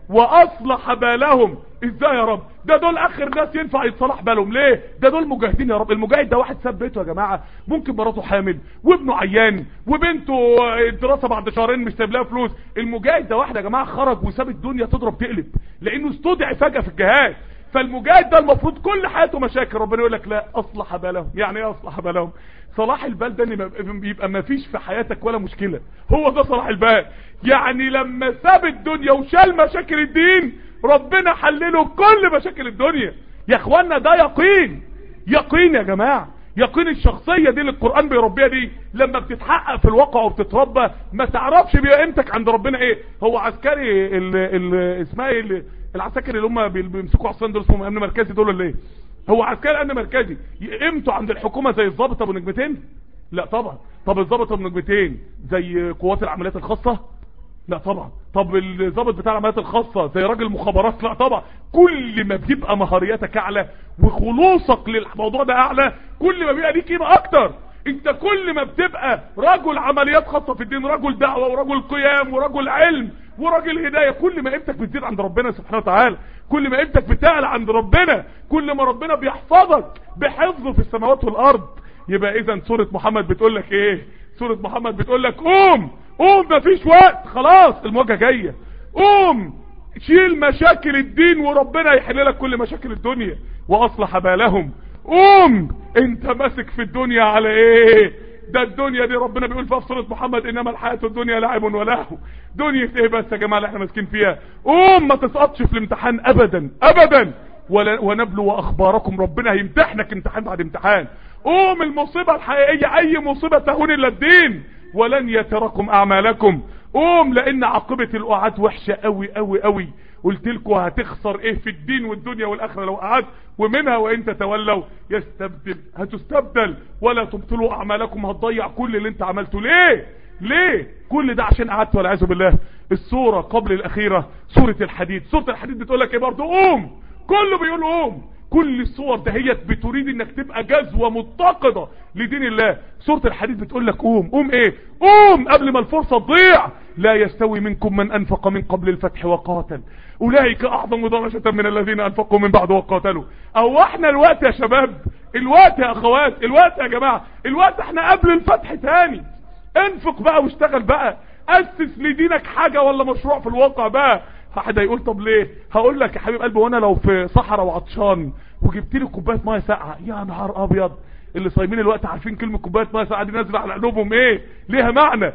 واصلح بالهم ازاي يا رب ده دول اخر ناس ينفع يتصلح بالهم ليه ده دول مجاهدين يا رب المجاهد ده واحد ساب بيته يا جماعه ممكن مراته حامل وابنه عيان وبنته الدراسه بعد شهرين مش سايب لها فلوس المجاهد ده واحد يا جماعه خرج وساب الدنيا تضرب تقلب لانه استدعي فجاه في الجهاد فالمجاهد ده المفروض كل حياته مشاكل ربنا يقول لك لا اصلح بالهم يعني ايه اصلح بالهم صلاح البال ده ان يبقى ما فيش في حياتك ولا مشكله هو ده صلاح البال يعني لما ساب الدنيا وشال مشاكل الدين ربنا حلله كل مشاكل الدنيا يا اخوانا ده يقين يقين يا جماعه يقين الشخصيه دي اللي القران بيربيها دي لما بتتحقق في الواقع وبتتربى ما تعرفش بيبقى قيمتك عند ربنا ايه هو عسكري ال ال اسمها ايه العساكر اللي هم بيمسكوا عصيان دول اسمهم امن مركزي دول ولا ايه هو عسكري امن مركزي قيمته عند الحكومه زي الضابط ابو نجمتين لا طبعا طب الضابط ابو نجمتين زي قوات العمليات الخاصه لا طبعا طب الضابط بتاع العمليات الخاصه زي راجل مخابرات لا طبعا كل ما بتبقى مهارياتك اعلى وخلوصك للموضوع ده اعلى كل ما بيبقى ليك قيمه اكتر انت كل ما بتبقى رجل عمليات خاصه في الدين رجل دعوه ورجل قيام ورجل علم ورجل هدايه كل ما قيمتك بتزيد عند ربنا سبحانه وتعالى كل ما قيمتك بتعلى عند ربنا كل ما ربنا بيحفظك بحفظه في السماوات والارض يبقى اذا سوره محمد بتقول لك ايه سوره محمد بتقول لك قوم قوم مفيش وقت خلاص المواجهه جايه قوم شيل مشاكل الدين وربنا يحل لك كل مشاكل الدنيا واصلح بالهم قوم انت ماسك في الدنيا على ايه ده الدنيا دي ربنا بيقول في سوره محمد انما الحياه الدنيا لعب ولهو دنيا ايه بس يا جماعه اللي احنا ماسكين فيها قوم ما تسقطش في الامتحان ابدا ابدا ولا ونبلو اخباركم ربنا هيمتحنك امتحان بعد امتحان قوم المصيبه الحقيقيه اي مصيبه تهون الا الدين ولن يتركم اعمالكم قوم لان عاقبه الوقعات وحشه قوي قوي قوي قلت لكم هتخسر ايه في الدين والدنيا والاخره لو قعدت ومنها وان تتولوا يستبدل هتستبدل ولا تبطلوا اعمالكم هتضيع كل اللي انت عملته ليه ليه كل ده عشان قعدت والعياذ بالله السوره قبل الاخيره سوره الحديد سوره الحديد بتقول لك ايه برضه قوم كله بيقول قوم كل الصور دهيت بتريد انك تبقى جذوة متقدة لدين الله سورة الحديد بتقول لك قوم قوم ايه قوم قبل ما الفرصة تضيع لا يستوي منكم من انفق من قبل الفتح وقاتل اولئك اعظم درجة من الذين انفقوا من بعد وقاتلوا او احنا الوقت يا شباب الوقت يا اخوات الوقت يا جماعة الوقت احنا قبل الفتح تاني انفق بقى واشتغل بقى اسس لدينك حاجة ولا مشروع في الواقع بقى واحد هيقول طب ليه هقول لك يا حبيب قلبي وانا لو في صحراء وعطشان وجبت لي كوبايه ميه ساقعه يا نهار ابيض اللي صايمين الوقت عارفين كلمه كوبايه ميه ساقعه دي نازله على قلوبهم ايه ليها معنى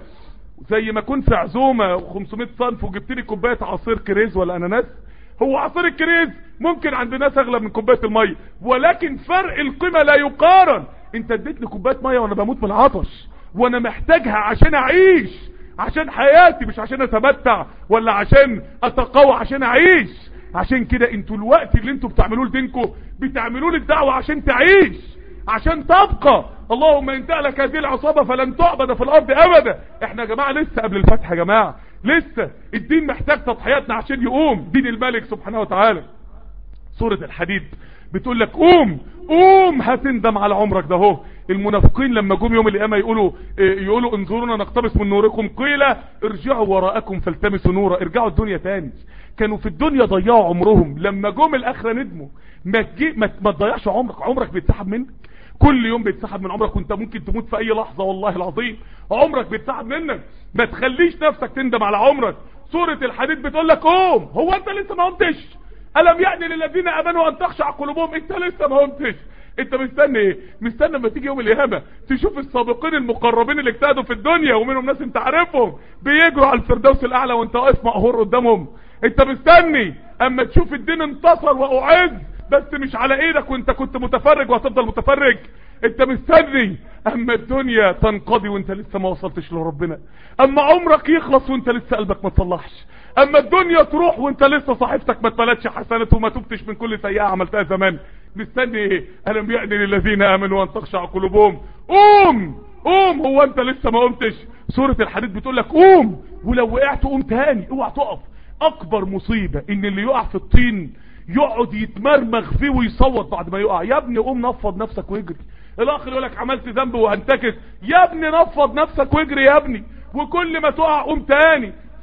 زي ما كنت في عزومه 500 صنف وجبت لي كوبايه عصير كريز ولا اناناس هو عصير الكريز ممكن عند ناس اغلى من كوبايه الميه ولكن فرق القيمه لا يقارن انت اديتني كوبايه ميه وانا بموت من العطش وانا محتاجها عشان اعيش عشان حياتي مش عشان اتمتع ولا عشان اتقوى عشان اعيش عشان كده انتوا الوقت اللي انتوا بتعملوه لدينكم بتعملوه للدعوة عشان تعيش عشان تبقى اللهم ان لك هذه العصابة فلن تعبد في الارض ابدا احنا يا جماعة لسه قبل الفتح يا جماعة لسه الدين محتاج تضحياتنا عشان يقوم دين الملك سبحانه وتعالى سورة الحديد بتقول لك قوم قوم هتندم على عمرك ده اهو المنافقين لما جم يوم القيامه يقولوا يقولوا انظرونا نقتبس من نوركم قيل ارجعوا وراءكم فالتمسوا نورا ارجعوا الدنيا تاني كانوا في الدنيا ضيعوا عمرهم لما جم الاخره ندموا ما تجي ما, ما تضيعش عمرك عمرك بيتسحب منك كل يوم بيتسحب من عمرك وانت ممكن تموت في اي لحظه والله العظيم عمرك بيتسحب منك ما تخليش نفسك تندم على عمرك سوره الحديد بتقول لك قوم هو انت لسه ما قمتش الم يعني للذين امنوا ان تخشع قلوبهم انت لسه ما قمتش انت مستني ايه مستني لما تيجي يوم القيامه تشوف السابقين المقربين اللي اجتهدوا في الدنيا ومنهم ناس انت عارفهم بيجروا على الفردوس الاعلى وانت واقف مقهور قدامهم انت مستني اما تشوف الدين انتصر واعز بس مش على ايدك وانت كنت متفرج وهتفضل متفرج انت مستني اما الدنيا تنقضي وانت لسه ما وصلتش لربنا اما عمرك يخلص وانت لسه قلبك ما تصلحش اما الدنيا تروح وانت لسه صحيفتك ما اتملتش حسنات وما تبتش من كل سيئة عملتها زمان مستني ايه الم يأذن للذين امنوا ان تخشع قلوبهم قوم قوم هو انت لسه ما قمتش سورة الحديد بتقول لك قوم ولو وقعت قوم تاني اوعى تقف اكبر مصيبة ان اللي يقع في الطين يقعد يتمرمغ فيه ويصوت بعد ما يقع يا ابني قوم نفض نفسك واجري الاخر يقول لك عملت ذنب وهنتكس يا ابني نفض نفسك واجري يا ابني وكل ما تقع قوم تاني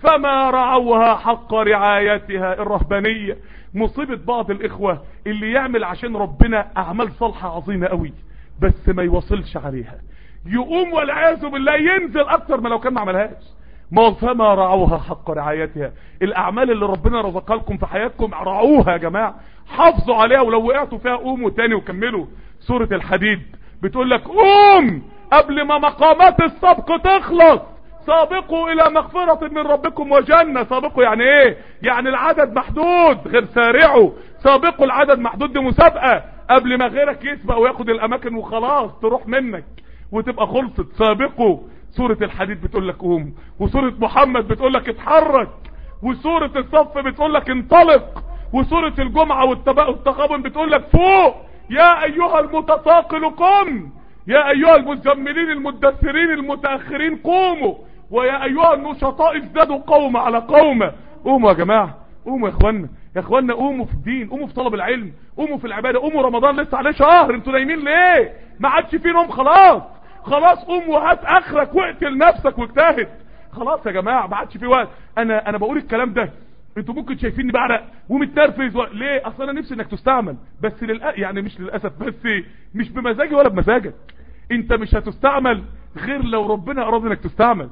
فما رعوها حق رعايتها الرهبانية مصيبة بعض الاخوة اللي يعمل عشان ربنا اعمال صالحة عظيمة قوي بس ما يوصلش عليها يقوم والعياذ بالله ينزل اكتر ما لو كان ما عملهاش ما فما رعوها حق رعايتها الاعمال اللي ربنا رزقها لكم في حياتكم رعوها يا جماعة حافظوا عليها ولو وقعتوا فيها قوموا تاني وكملوا سورة الحديد بتقول لك قوم قبل ما مقامات السبق تخلص سابقوا الى مغفرة من ربكم وجنة سابقوا يعني ايه يعني العدد محدود غير سارعوا سابقوا العدد محدود دي مسابقة قبل ما غيرك يسبق وياخد الاماكن وخلاص تروح منك وتبقى خلصت سابقوا سورة الحديد بتقول لك قوم وسورة محمد بتقول لك اتحرك وسورة الصف بتقول لك انطلق وسورة الجمعة والتغابن بتقول لك فوق يا ايها المتثاقل قم يا ايها المزملين المدثرين المتأخرين قوموا ويا ايها النشطاء ازدادوا قوم على قوم قوموا يا جماعة قوموا يا اخوانا يا اخوانا قوموا في الدين قوموا في طلب العلم قوموا في العبادة قوموا رمضان لسه عليه شهر انتوا نايمين ليه ما عادش في نوم خلاص خلاص قوم وهات اخرك واقتل نفسك واجتهد خلاص يا جماعة ما عادش في وقت انا انا بقول الكلام ده انتوا ممكن شايفيني بعرق ومتنرفز و... ليه اصل انا نفسي انك تستعمل بس للأ... يعني مش للاسف بس مش بمزاجي ولا بمزاجك انت مش هتستعمل غير لو ربنا اراد انك تستعمل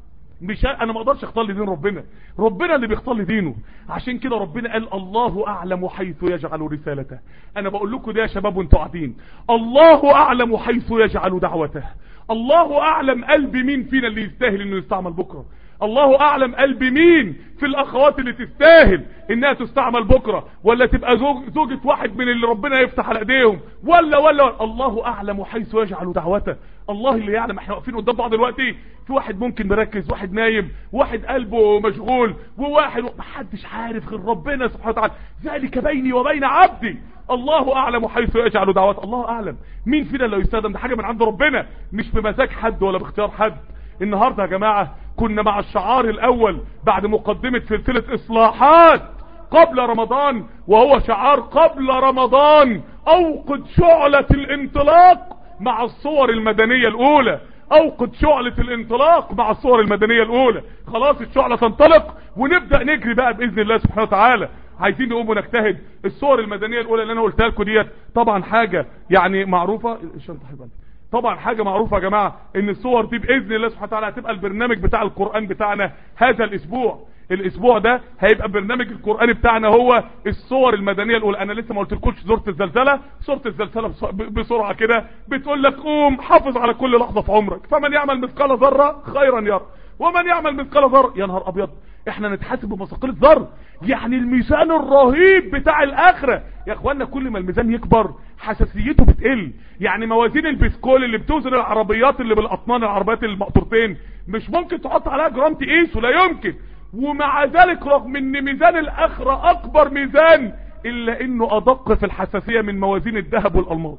مش ه... انا ما اقدرش اختار لي دين ربنا ربنا اللي بيختار لي دينه عشان كده ربنا قال الله اعلم حيث يجعل رسالته انا بقول لكم ده يا شباب وانتوا قاعدين الله اعلم حيث يجعل دعوته الله اعلم قلب مين فينا اللي يستاهل انه يستعمل بكره الله اعلم قلب مين في الاخوات اللي تستاهل انها تستعمل بكرة ولا تبقى زوج زوجة واحد من اللي ربنا يفتح على ايديهم ولا ولا الله اعلم حيث يجعل دعوته الله اللي يعلم احنا واقفين قدام بعض دلوقتي في واحد ممكن مركز واحد نايم واحد قلبه مشغول وواحد محدش عارف غير ربنا سبحانه وتعالى ذلك بيني وبين عبدي الله اعلم حيث يجعل دعوته الله اعلم مين فينا اللي يستخدم ده حاجة من عند ربنا مش بمزاج حد ولا باختيار حد النهاردة يا جماعة كنا مع الشعار الاول بعد مقدمة سلسلة اصلاحات قبل رمضان وهو شعار قبل رمضان اوقد شعلة الانطلاق مع الصور المدنية الاولى اوقد شعلة الانطلاق مع الصور المدنية الاولى خلاص الشعلة تنطلق ونبدأ نجري بقى باذن الله سبحانه وتعالى عايزين نقوم ونجتهد الصور المدنية الاولى اللي انا قلتها لكم ديت طبعا حاجة يعني معروفة الشنطة حبيبي طبعا حاجة معروفة يا جماعة ان الصور دي باذن الله سبحانه وتعالى هتبقى البرنامج بتاع القرآن بتاعنا هذا الاسبوع الاسبوع ده هيبقى برنامج القرآني بتاعنا هو الصور المدنية الاولى انا لسه ما قلتلكوش سورة الزلزلة سورة الزلزلة بسرعة كده بتقول لك قوم حافظ على كل لحظة في عمرك فمن يعمل مثقال ذرة خيرا يرى ومن يعمل مثقال ذرة يا نهار ابيض احنا نتحاسب بمثقال الذر يعني الميزان الرهيب بتاع الاخرة يا اخوانا كل ما الميزان يكبر حساسيته بتقل يعني موازين البسكول اللي بتوزن العربيات اللي بالاطنان العربيات المقطورتين مش ممكن تحط عليها جرام تقيس ولا يمكن ومع ذلك رغم ان ميزان الاخرة اكبر ميزان الا انه ادق في الحساسية من موازين الذهب والالماس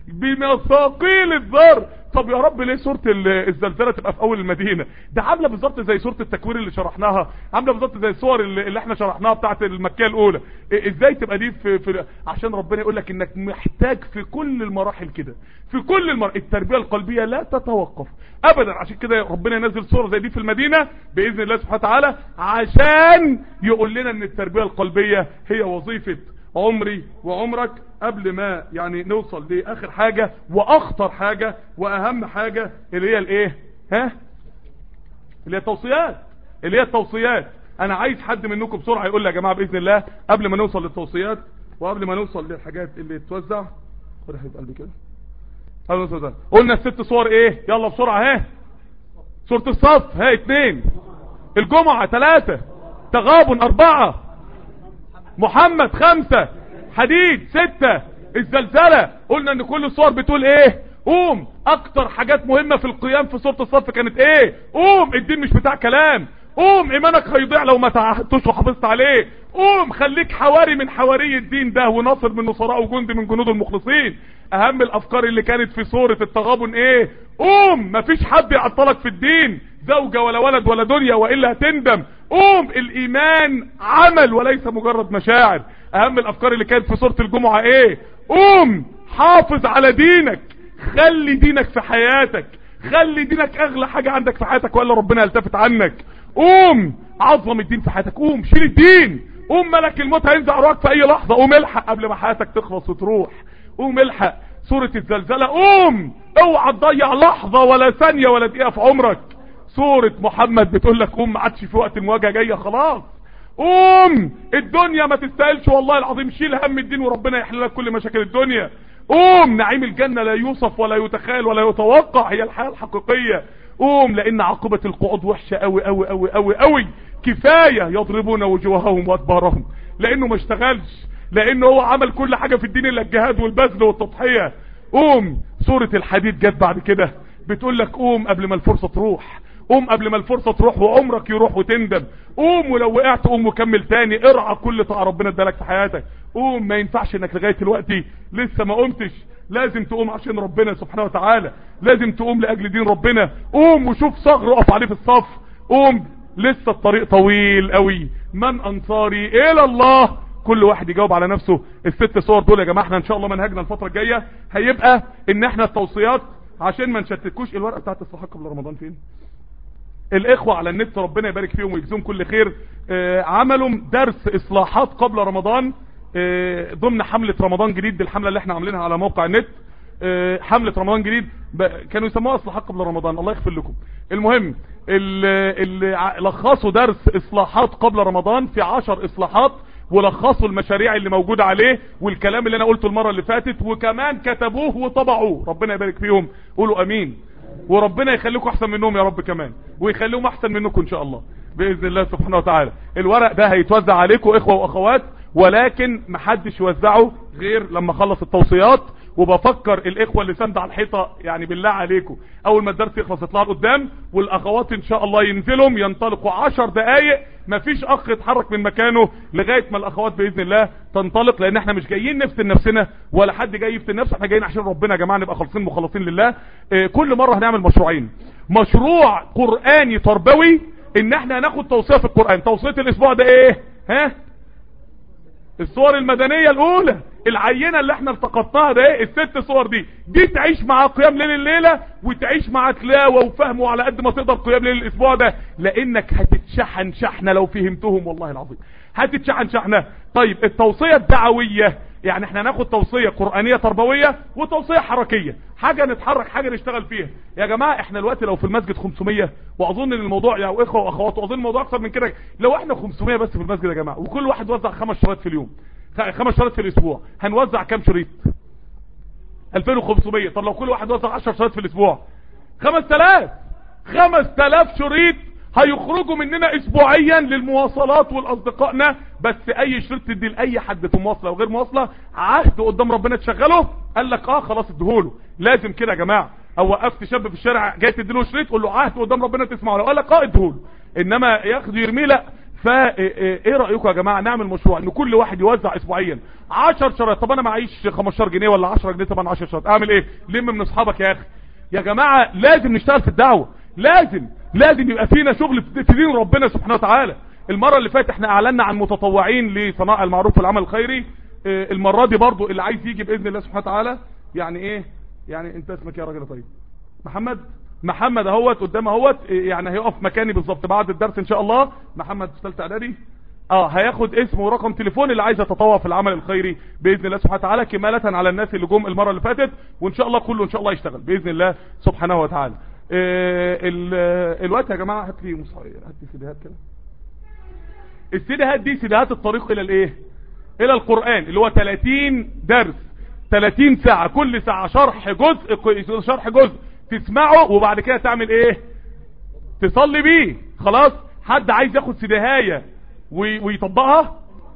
بمثاقيل الذر طب يا رب ليه سورة الزلزلة تبقى في اول المدينة ده عاملة بالظبط زي سورة التكوير اللي شرحناها عاملة بالظبط زي الصور اللي, اللي احنا شرحناها بتاعت المكية الاولى ازاي تبقى دي في, في عشان ربنا يقول لك انك محتاج في كل المراحل كده في كل المراحل التربية القلبية لا تتوقف ابدا عشان كده ربنا ينزل صورة زي دي في المدينة باذن الله سبحانه وتعالى عشان يقول لنا ان التربية القلبية هي وظيفة عمري وعمرك قبل ما يعني نوصل لاخر حاجة واخطر حاجة واهم حاجة اللي هي الايه ها اللي هي التوصيات اللي هي التوصيات انا عايز حد منكم بسرعة يقول لي يا جماعة باذن الله قبل ما نوصل للتوصيات وقبل ما نوصل للحاجات اللي تتوزع خد يا حبيب قلبي كده قبل ما نوصل قلنا الست صور ايه يلا بسرعة ها سورة الصف ها اتنين الجمعة ثلاثة تغابن اربعة محمد خمسة حديد ستة الزلزلة قلنا ان كل الصور بتقول ايه قوم اكتر حاجات مهمة في القيام في صورة الصف كانت ايه قوم الدين مش بتاع كلام قوم ايمانك هيضيع لو ما تعهدتوش وحافظت عليه قوم خليك حواري من حواري الدين ده وناصر من نصراء وجندي من جنود المخلصين اهم الافكار اللي كانت في صورة التغابن ايه قوم مفيش حد يعطلك في الدين زوجة ولا ولد ولا دنيا وإلا هتندم قوم الإيمان عمل وليس مجرد مشاعر أهم الأفكار اللي كانت في سورة الجمعة إيه قوم حافظ على دينك خلي دينك في حياتك خلي دينك أغلى حاجة عندك في حياتك وإلا ربنا يلتفت عنك قوم عظم الدين في حياتك قوم شيل الدين قوم ملك الموت هينزع روحك في اي لحظة قوم الحق قبل ما حياتك تخلص وتروح قوم الحق سورة الزلزلة قوم اوعى تضيع لحظة ولا ثانية ولا دقيقة في عمرك سورة محمد بتقول لك قوم ما عادش في وقت المواجهة جاية خلاص قوم الدنيا ما تستاهلش والله العظيم شيل هم الدين وربنا يحل لك كل مشاكل الدنيا قوم نعيم الجنة لا يوصف ولا يتخيل ولا يتوقع هي الحياة الحقيقية قوم لان عاقبة القعود وحشة قوي قوي قوي قوي قوي كفاية يضربون وجوههم وادبارهم لانه ما اشتغلش لانه هو عمل كل حاجة في الدين الا الجهاد والبذل والتضحية قوم سورة الحديد جت بعد كده بتقول لك قوم قبل ما الفرصة تروح قوم قبل ما الفرصة تروح وعمرك يروح وتندم قوم ولو وقعت قوم وكمل تاني ارعى كل طاعة ربنا ادالك في حياتك قوم ما ينفعش انك لغاية دلوقتي لسه ما قمتش لازم تقوم عشان ربنا سبحانه وتعالى لازم تقوم لاجل دين ربنا قوم وشوف صغر اقف عليه في الصف قوم لسه الطريق طويل قوي من انصاري الى الله كل واحد يجاوب على نفسه الست صور دول يا جماعه احنا ان شاء الله منهجنا الفتره الجايه هيبقى ان احنا التوصيات عشان ما نشتتكوش الورقه بتاعت الصحه قبل رمضان فين الاخوة على النت ربنا يبارك فيهم ويجزيهم كل خير آه عملوا درس اصلاحات قبل رمضان آه ضمن حملة رمضان جديد دي الحملة اللي احنا عاملينها على موقع النت آه حملة رمضان جديد كانوا يسموها اصلاحات قبل رمضان الله يغفر لكم المهم اللي لخصوا درس اصلاحات قبل رمضان في عشر اصلاحات ولخصوا المشاريع اللي موجودة عليه والكلام اللي انا قلته المرة اللي فاتت وكمان كتبوه وطبعوه ربنا يبارك فيهم قولوا امين وربنا يخليكم احسن منهم يا رب كمان ويخليهم احسن منكم ان شاء الله باذن الله سبحانه وتعالى الورق ده هيتوزع عليكم اخوة واخوات ولكن محدش يوزعه غير لما خلص التوصيات وبفكر الاخوة اللي سند على الحيطة يعني بالله عليكم اول ما الدرس يخلص يطلعوا قدام والاخوات ان شاء الله ينزلهم ينطلقوا عشر دقايق مفيش اخ يتحرك من مكانه لغاية ما الاخوات باذن الله تنطلق لان احنا مش جايين نفتن نفسنا ولا حد جاي يفتن نفسه احنا جايين عشان ربنا يا جماعة نبقى خالصين مخلصين لله اه كل مرة هنعمل مشروعين مشروع قرآني تربوي ان احنا هناخد توصية في القرآن توصية الاسبوع ده ايه ها الصور المدنية الاولى العينة اللي احنا التقطناها ده ايه الست صور دي دي تعيش مع قيام ليل الليلة وتعيش مع تلاوة وفهم على قد ما تقدر قيام ليل الاسبوع ده لانك هتتشحن شحنة لو فهمتهم والله العظيم هتتشحن شحنة طيب التوصية الدعوية يعني احنا ناخد توصية قرآنية تربوية وتوصية حركية حاجة نتحرك حاجة نشتغل فيها يا جماعة احنا الوقت لو في المسجد 500 واظن ان الموضوع يا اخوة واخوات واظن الموضوع اكثر من كده لو احنا 500 بس في المسجد يا جماعة وكل واحد وزع خمس شرايط في اليوم خمس شرايط في الاسبوع هنوزع كام شريط 2500 طب لو كل واحد وزع 10 شرايط في الاسبوع 5000 5000 شريط هيخرجوا مننا اسبوعيا للمواصلات والاصدقائنا بس اي شريط تدي لاي حد في مواصله وغير مواصله عهد قدام ربنا تشغله قال لك اه خلاص اديهوله لازم كده يا جماعه او وقفت شاب في الشارع جاي تديله شريط قول له عهد قدام ربنا تسمعه لو قال لك اه اديهوله انما ياخد يرميه لا فا ايه رايكم يا جماعه نعمل مشروع ان كل واحد يوزع اسبوعيا 10 شرايط طب انا معيش 15 جنيه ولا 10 جنيه طبعا 10 شرايط اعمل ايه لم من اصحابك يا اخي يا جماعه لازم نشتغل في الدعوه لازم لازم يبقى فينا شغل في دين ربنا سبحانه وتعالى المرة اللي فاتت احنا اعلنا عن متطوعين لصناعة المعروف والعمل الخيري اه المرة دي برضو اللي عايز يجي باذن الله سبحانه وتعالى يعني ايه يعني انت اسمك يا راجل طيب محمد محمد اهوت قدام اهوت يعني هيقف مكاني بالظبط بعد الدرس ان شاء الله محمد في ثالثه اعدادي اه هياخد اسمه ورقم تليفون اللي عايز يتطوع في العمل الخيري باذن الله سبحانه وتعالى كمالة على الناس اللي جم المره اللي فاتت وان شاء الله كله ان شاء الله يشتغل باذن الله سبحانه وتعالى آه الوقت يا جماعه هات لي مص... هات لي سيديهات كده السيديهات دي سيديهات الطريق الى الايه الى القران اللي هو 30 درس 30 ساعه كل ساعه شرح جزء شرح جزء تسمعه وبعد كده تعمل ايه تصلي بيه خلاص حد عايز ياخد سيديهايه وي... ويطبقها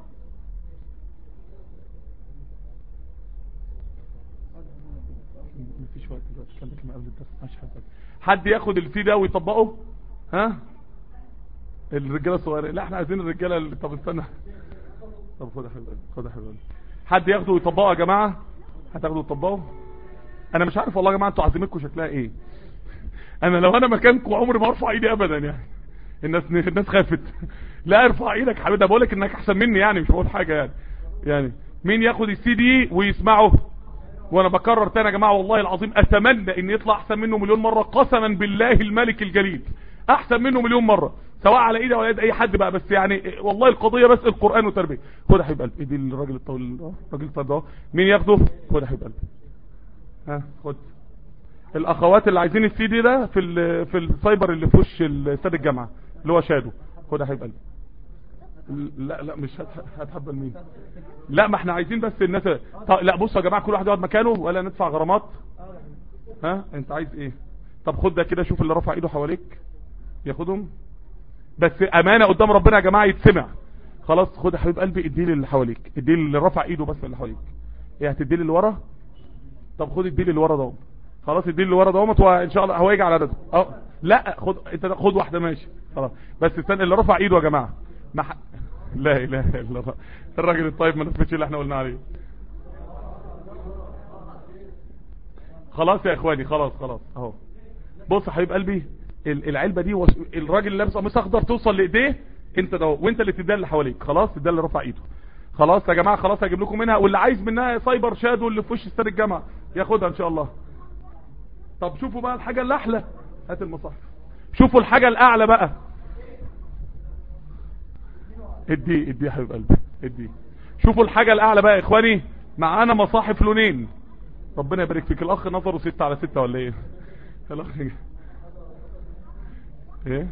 مفيش وقت دلوقتي خليك ما قبل الدرس ماشي حد حد ياخد السي ده ويطبقه ها الرجاله الصغيرين لا احنا عايزين الرجاله اللي... طب استنى طب خد يا حبيبي خد يا حبيبي حد ياخده ويطبقه يا جماعه هتاخده وتطبقه انا مش عارف والله يا جماعه انتوا عزيمتكم شكلها ايه انا لو انا مكانكم عمري ما ارفع ايدي ابدا يعني الناس الناس خافت لا ارفع ايدك يا حبيبي بقول لك انك احسن مني يعني مش بقول حاجه يعني يعني مين ياخد السي دي ويسمعه وانا بكرر تاني يا جماعه والله العظيم اتمنى ان يطلع احسن منه مليون مره قسما بالله الملك الجليل احسن منه مليون مره سواء على ايدي ولا ايد اي حد بقى بس يعني والله القضيه بس القران وتربيه خد يا حبيب قلبي ايدي الراجل الطويل ده الراجل الطويل ده مين ياخده خد يا حبيب قلبي ها خد الاخوات اللي عايزين السي دي ده في ال- في السايبر اللي في وش استاد الجامعه اللي هو شادو خد يا حبيب قلبي لا لا مش هتح- هتحبل مين لا ما احنا عايزين بس الناس طب لا بصوا يا جماعه كل واحد يقعد مكانه ولا ندفع غرامات ها انت عايز ايه طب خد ده كده شوف اللي رفع ايده حواليك ياخدهم بس امانه قدام ربنا يا جماعه يتسمع خلاص خد يا حبيب قلبي اديه اللي حواليك اديه اللي رفع ايده بس اللي حواليك ايه هتديه اللي ورا طب خد اديه اللي ورا ده خلاص اديه اللي ورا ده وان شاء الله هو يجي على عدده اه لا خد انت خد واحده ماشي خلاص بس استنى اللي رفع ايده يا جماعه ما ح... لا اله الا الله الراجل الطيب ما نثبتش اللي احنا قلنا عليه خلاص يا اخواني خلاص خلاص اهو بص يا حبيب قلبي ال- العلبه دي وش... الراجل اللي لابس قميص اخضر توصل لايديه انت ده وانت اللي تديها اللي حواليك خلاص ده اللي رفع ايده خلاص يا جماعه خلاص هجيب لكم منها واللي عايز منها سايبر شادو اللي في وش استاد الجامعه ياخدها ان شاء الله طب شوفوا بقى الحاجه اللي احلى هات المصحف شوفوا الحاجه الاعلى بقى ادي ادي يا حبيب قلبي ادي شوفوا الحاجه الاعلى بقى يا اخواني معانا مصاحف لونين ربنا يبارك فيك الاخ نظره ستة على ستة ولا ايه الاخ ايه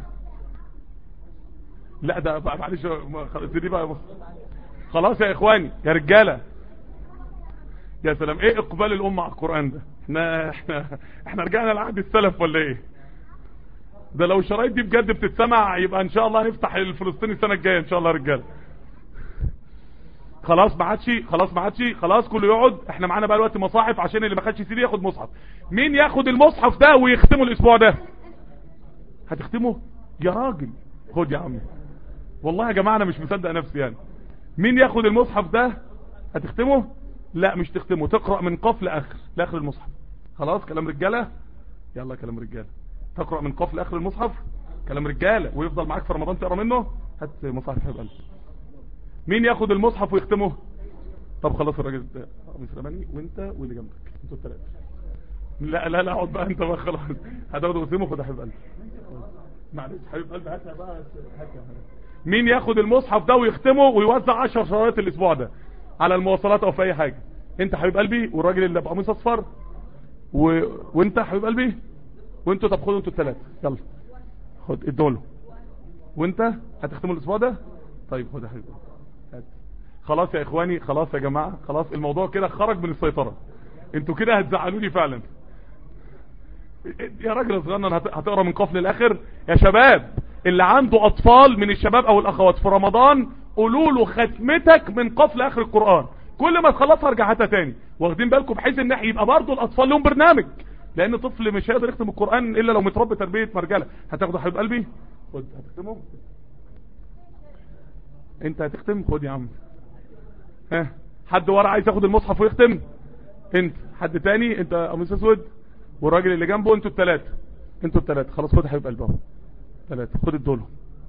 لا ده بقى معلش ما- خلاص دي بقى خلاص يا اخواني يا رجاله يا سلام ايه اقبال الامه على القران ده احنا احنا احنا رجعنا لعهد السلف ولا ايه ده لو الشرايط دي بجد بتتسمع يبقى ان شاء الله هنفتح الفلسطيني السنه الجايه ان شاء الله يا رجاله خلاص ما عادش خلاص ما عادش خلاص كله يقعد احنا معانا بقى الوقت مصاحف عشان اللي ما خدش سي دي ياخد مصحف مين ياخد المصحف ده ويختمه الاسبوع ده هتختمه يا راجل خد يا عم والله يا جماعه انا مش مصدق نفسي يعني مين ياخد المصحف ده هتختمه لا مش تختمه تقرا من قاف لاخر لاخر المصحف خلاص كلام رجاله يلا كلام رجاله تقرا من قاف لاخر المصحف كلام رجاله ويفضل معاك في رمضان تقرا منه هات مصحف حبيب قلبي مين ياخد المصحف ويختمه طب خلاص الراجل ده مش رماني وانت واللي جنبك انتوا الثلاثه لا لا لا اقعد بقى انت بقى خلاص هتاخده وتسيبه خد يا حبيب قلبي معلش حبيب قلبي هاتها بقى هاتها مين ياخد المصحف ده ويختمه ويوزع 10 شرايط الاسبوع ده على المواصلات او في اي حاجه انت حبيب قلبي والراجل اللي بقميص اصفر و... وانت حبيب قلبي وانتوا طب خدوا انتوا الثلاثه يلا خد ادوله وانت هتختموا الاسبوع ده طيب خد يا حبيبي هات. خلاص يا اخواني خلاص يا جماعه خلاص الموضوع كده خرج من السيطره انتوا كده هتزعلوني فعلا يا راجل صغنن هت- هتقرا من قاف للاخر يا شباب اللي عنده اطفال من الشباب او الاخوات في رمضان قولوا له ختمتك من قاف لاخر القران كل ما تخلصها ارجع هاتها تاني واخدين بالكم بحيث ان يبقى برضه الاطفال لهم برنامج لان طفل مش هيقدر يختم القران الا لو متربي تربيه مرجله هتاخده حبيب قلبي خد هتختمه انت هتختم خد يا عم ها حد ورا عايز ياخد المصحف ويختم انت حد تاني انت قميص اسود والراجل اللي جنبه انتوا الثلاثه انتوا الثلاثه خلاص خد يا حبيب قلبي اهو ثلاثه خد الدول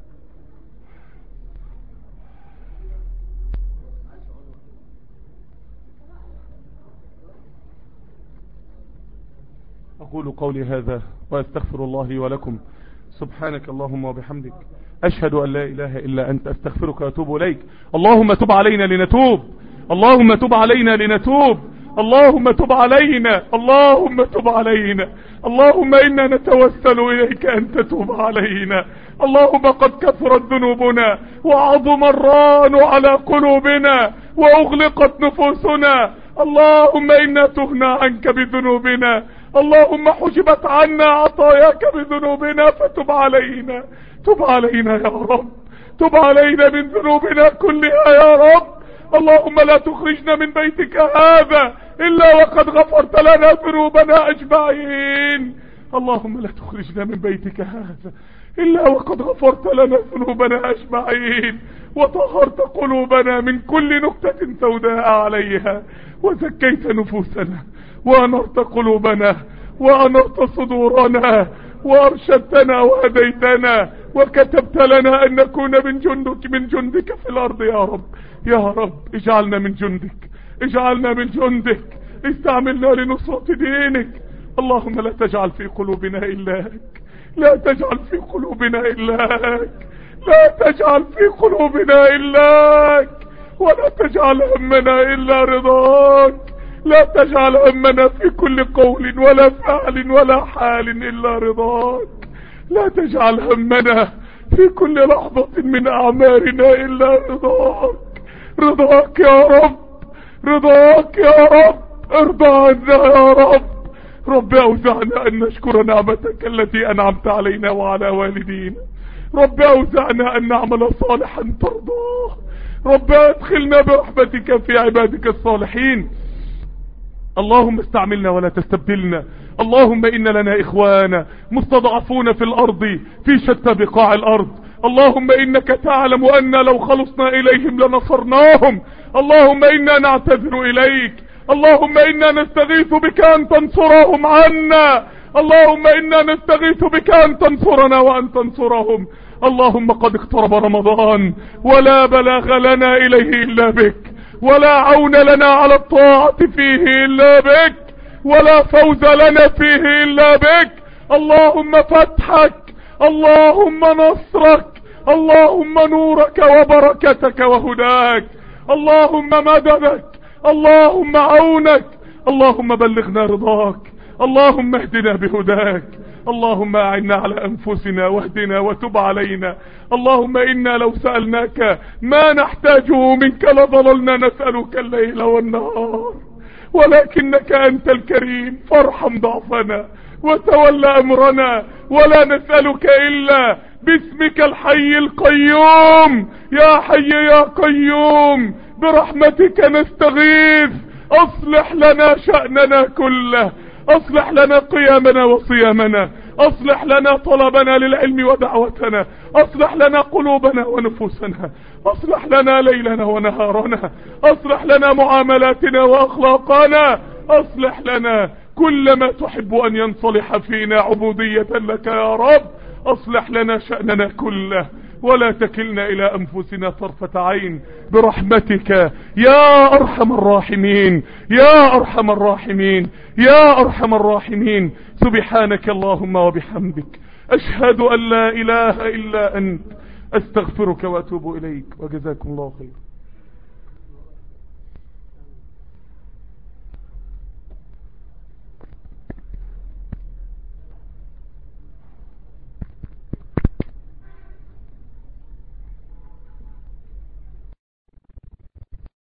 أقول قولي هذا وأستغفر الله لي ولكم سبحانك اللهم وبحمدك أشهد أن لا إله إلا أنت أستغفرك وأتوب إليك اللهم تب علينا لنتوب اللهم تب علينا لنتوب اللهم تب علينا اللهم تب علينا اللهم إنا نتوسل إليك أن تتوب علينا اللهم قد كثرت ذنوبنا وعظم الران على قلوبنا وأغلقت نفوسنا اللهم إنا تغنى عنك بذنوبنا اللهم حجبت عنا عطاياك بذنوبنا فتب علينا تب علينا يا رب تب علينا من ذنوبنا كلها يا رب اللهم لا تخرجنا من بيتك هذا إلا وقد غفرت لنا ذنوبنا أجمعين اللهم لا تخرجنا من بيتك هذا إلا وقد غفرت لنا ذنوبنا أجمعين وطهرت قلوبنا من كل نكتة سوداء عليها وزكيت نفوسنا وأنرت قلوبنا وأنرت صدورنا وأرشدتنا وهديتنا وكتبت لنا أن نكون من جندك من جندك في الأرض يا رب يا رب اجعلنا من جندك اجعلنا من جندك استعملنا لنصرة دينك اللهم لا تجعل في قلوبنا إلاك لا تجعل في قلوبنا إلاك لا تجعل في قلوبنا إلاك ولا تجعل همنا إلا رضاك لا تجعل همنا في كل قول ولا فعل ولا حال إلا رضاك لا تجعل همنا في كل لحظة من أعمارنا إلا رضاك رضاك يا رب رضاك يا رب ارضى عنا يا رب رب أوزعنا أن نشكر نعمتك التي أنعمت علينا وعلى والدينا رب أوزعنا أن نعمل صالحا ترضاه رب ادخلنا برحمتك في عبادك الصالحين اللهم استعملنا ولا تستبدلنا اللهم إن لنا إخوانا مستضعفون في الأرض في شتى بقاع الأرض اللهم إنك تعلم أن لو خلصنا إليهم لنصرناهم اللهم إنا نعتذر إليك اللهم إنا نستغيث بك أن تنصرهم عنا اللهم إنا نستغيث بك أن تنصرنا وأن تنصرهم اللهم قد اقترب رمضان ولا بلاغ لنا إليه إلا بك ولا عون لنا على الطاعة فيه إلا بك ولا فوز لنا فيه إلا بك اللهم فتحك اللهم نصرك اللهم نورك وبركتك وهداك اللهم مددك اللهم عونك اللهم بلغنا رضاك اللهم اهدنا بهداك اللهم اعنا على انفسنا واهدنا وتب علينا اللهم انا لو سألناك ما نحتاجه منك لظللنا نسألك الليل والنهار ولكنك انت الكريم فارحم ضعفنا وتولى امرنا ولا نسألك الا باسمك الحي القيوم يا حي يا قيوم برحمتك نستغيث اصلح لنا شأننا كله اصلح لنا قيامنا وصيامنا اصلح لنا طلبنا للعلم ودعوتنا اصلح لنا قلوبنا ونفوسنا اصلح لنا ليلنا ونهارنا اصلح لنا معاملاتنا واخلاقنا اصلح لنا كل ما تحب ان ينصلح فينا عبودية لك يا رب اصلح لنا شأننا كله ولا تكلنا الى انفسنا طرفة عين برحمتك يا ارحم الراحمين يا ارحم الراحمين يا ارحم الراحمين سبحانك اللهم وبحمدك اشهد ان لا اله الا انت استغفرك واتوب اليك وجزاكم الله خير